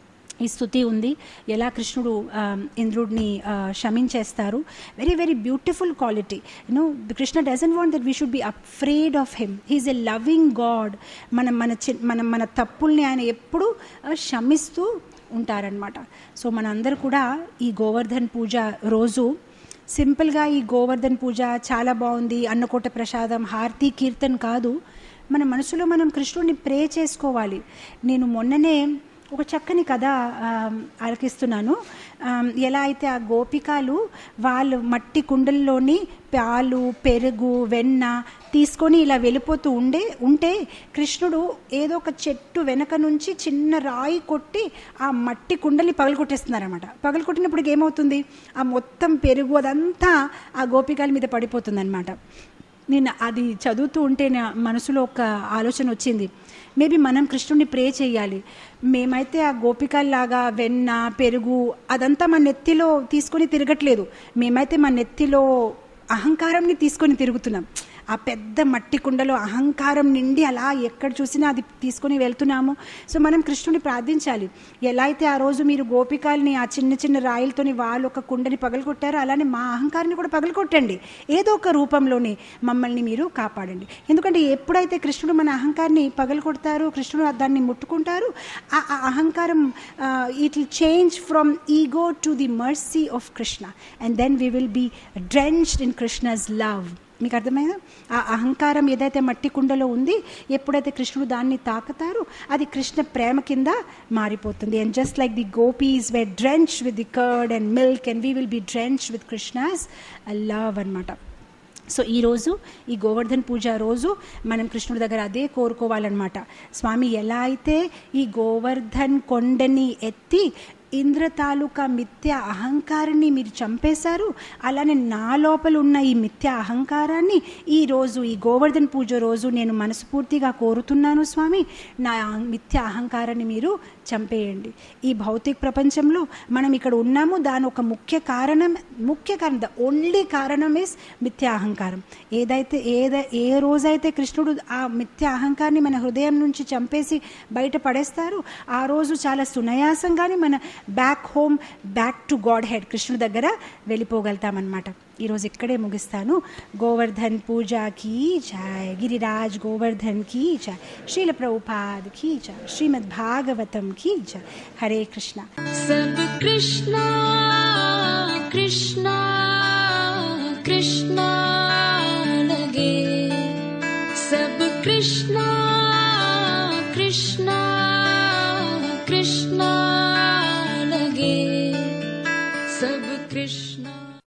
ఈ స్థుతి ఉంది ఎలా కృష్ణుడు ఇంద్రుడిని క్షమించేస్తారు very very beautiful quality you know Krishna doesn't want that we should be afraid of him he is a loving god మన మన మన మన తప్పుల్ని ఆయన ఎప్పుడు క్షమిస్తూ ఉంటారనమాట సో మనందరూ కూడా ఈ గోవర్ధన్ పూజ రోజు సింపుల్గా ఈ గోవర్ధన్ పూజ చాలా బాగుంది అన్నకోట ప్రసాదం హారతి కీర్తన్ కాదు మన మనసులో మనం కృష్ణుడిని ప్రే చేసుకోవాలి నేను మొన్ననే ఒక చక్కని కథ ఆలకిస్తున్నాను ఎలా అయితే ఆ గోపికలు వాళ్ళు మట్టి కుండల్లోని పాలు పెరుగు వెన్న తీసుకొని ఇలా వెళ్ళిపోతూ ఉండే ఉంటే కృష్ణుడు ఏదో ఒక చెట్టు వెనక నుంచి చిన్న రాయి కొట్టి ఆ మట్టి కుండల్ని పగలగొట్టేస్తున్నారనమాట పగలగొట్టినప్పుడు ఏమవుతుంది ఆ మొత్తం పెరుగు అదంతా ఆ గోపికల మీద పడిపోతుంది అనమాట నేను అది చదువుతూ ఉంటే నా మనసులో ఒక ఆలోచన వచ్చింది మేబీ మనం కృష్ణుడిని ప్రే చేయాలి మేమైతే ఆ గోపికల్లాగా వెన్న పెరుగు అదంతా మా నెత్తిలో తీసుకొని తిరగట్లేదు మేమైతే మా నెత్తిలో అహంకారంని తీసుకొని తిరుగుతున్నాం ఆ పెద్ద మట్టి కుండలో అహంకారం నిండి అలా ఎక్కడ చూసినా అది తీసుకొని వెళ్తున్నాము సో మనం కృష్ణుని ప్రార్థించాలి ఎలా అయితే ఆ రోజు మీరు గోపికల్ని ఆ చిన్న చిన్న రాయిలతోని వాళ్ళు ఒక కుండని పగలగొట్టారో అలానే మా అహంకారాన్ని కూడా పగలగొట్టండి ఏదో ఒక రూపంలోనే మమ్మల్ని మీరు కాపాడండి ఎందుకంటే ఎప్పుడైతే కృష్ణుడు మన అహంకారాన్ని పగలగొడతారు కృష్ణుడు దాన్ని ముట్టుకుంటారు ఆ ఆ అహంకారం it will change from ego to the mercy of Krishna and then we will be drenched in Krishna's love మీకు అర్థమైందా ఆ అహంకారం ఏదైతే మట్టి కుండలో ఉంది ఎప్పుడైతే కృష్ణుడు దాన్ని తాకుతారో అది కృష్ణ ప్రేమ కింద మారిపోతుంది and just like the gopis were drench with the curd and milk and we will be drench with Krishna's love అనమాట సో ఈరోజు ఈ గోవర్ధన్ పూజ రోజు మనం కృష్ణుడి దగ్గర అదే కోరుకోవాలన్నమాట స్వామి ఎలా అయితే ఈ గోవర్ధన్ కొండని ఎత్తి ఇంద్ర తాలూకా మిథ్య అహంకారాన్ని మీరు చంపేశారు అలానే నా లోపల ఉన్న ఈ మిథ్య అహంకారాన్ని ఈ రోజు ఈ గోవర్ధన్ పూజ రోజు నేను మనస్ఫూర్తిగా కోరుతున్నాను స్వామి నా మిథ్య అహంకారాన్ని మీరు చంపేయండి ఈ భౌతిక ప్రపంచంలో మనం ఇక్కడ ఉన్నాము దాని ఒక ముఖ్య కారణం ముఖ్య కారణం ద ఓన్లీ కారణం ఇస్ మిథ్య అహంకారం ఏదైతే ఏద ఏ రోజైతే కృష్ణుడు ఆ మిథ్య అహంకారాన్ని మన హృదయం నుంచి చంపేసి బయట పడేస్తారు ఆ రోజు చాలా సునాయాసంగానే మన back home back to godhead కృష్ణుడి దగ్గర వెళ్ళిపోగలుగుతామన్నమాట ఈరోజు ఇక్కడే ముగిస్తాను గోవర్ధన్ పూజకి జాయ్ గిరిరాజ్ గోవర్ధన్ की जय श्रील प्रभुपाद की जय श्रीमद् भागवतम की जय हरे कृष्णा सब कृष्णा कृष्णा कृष्णा लगे सब कृष्णा कृष्णा कृष्णा लगे सब कृष्णा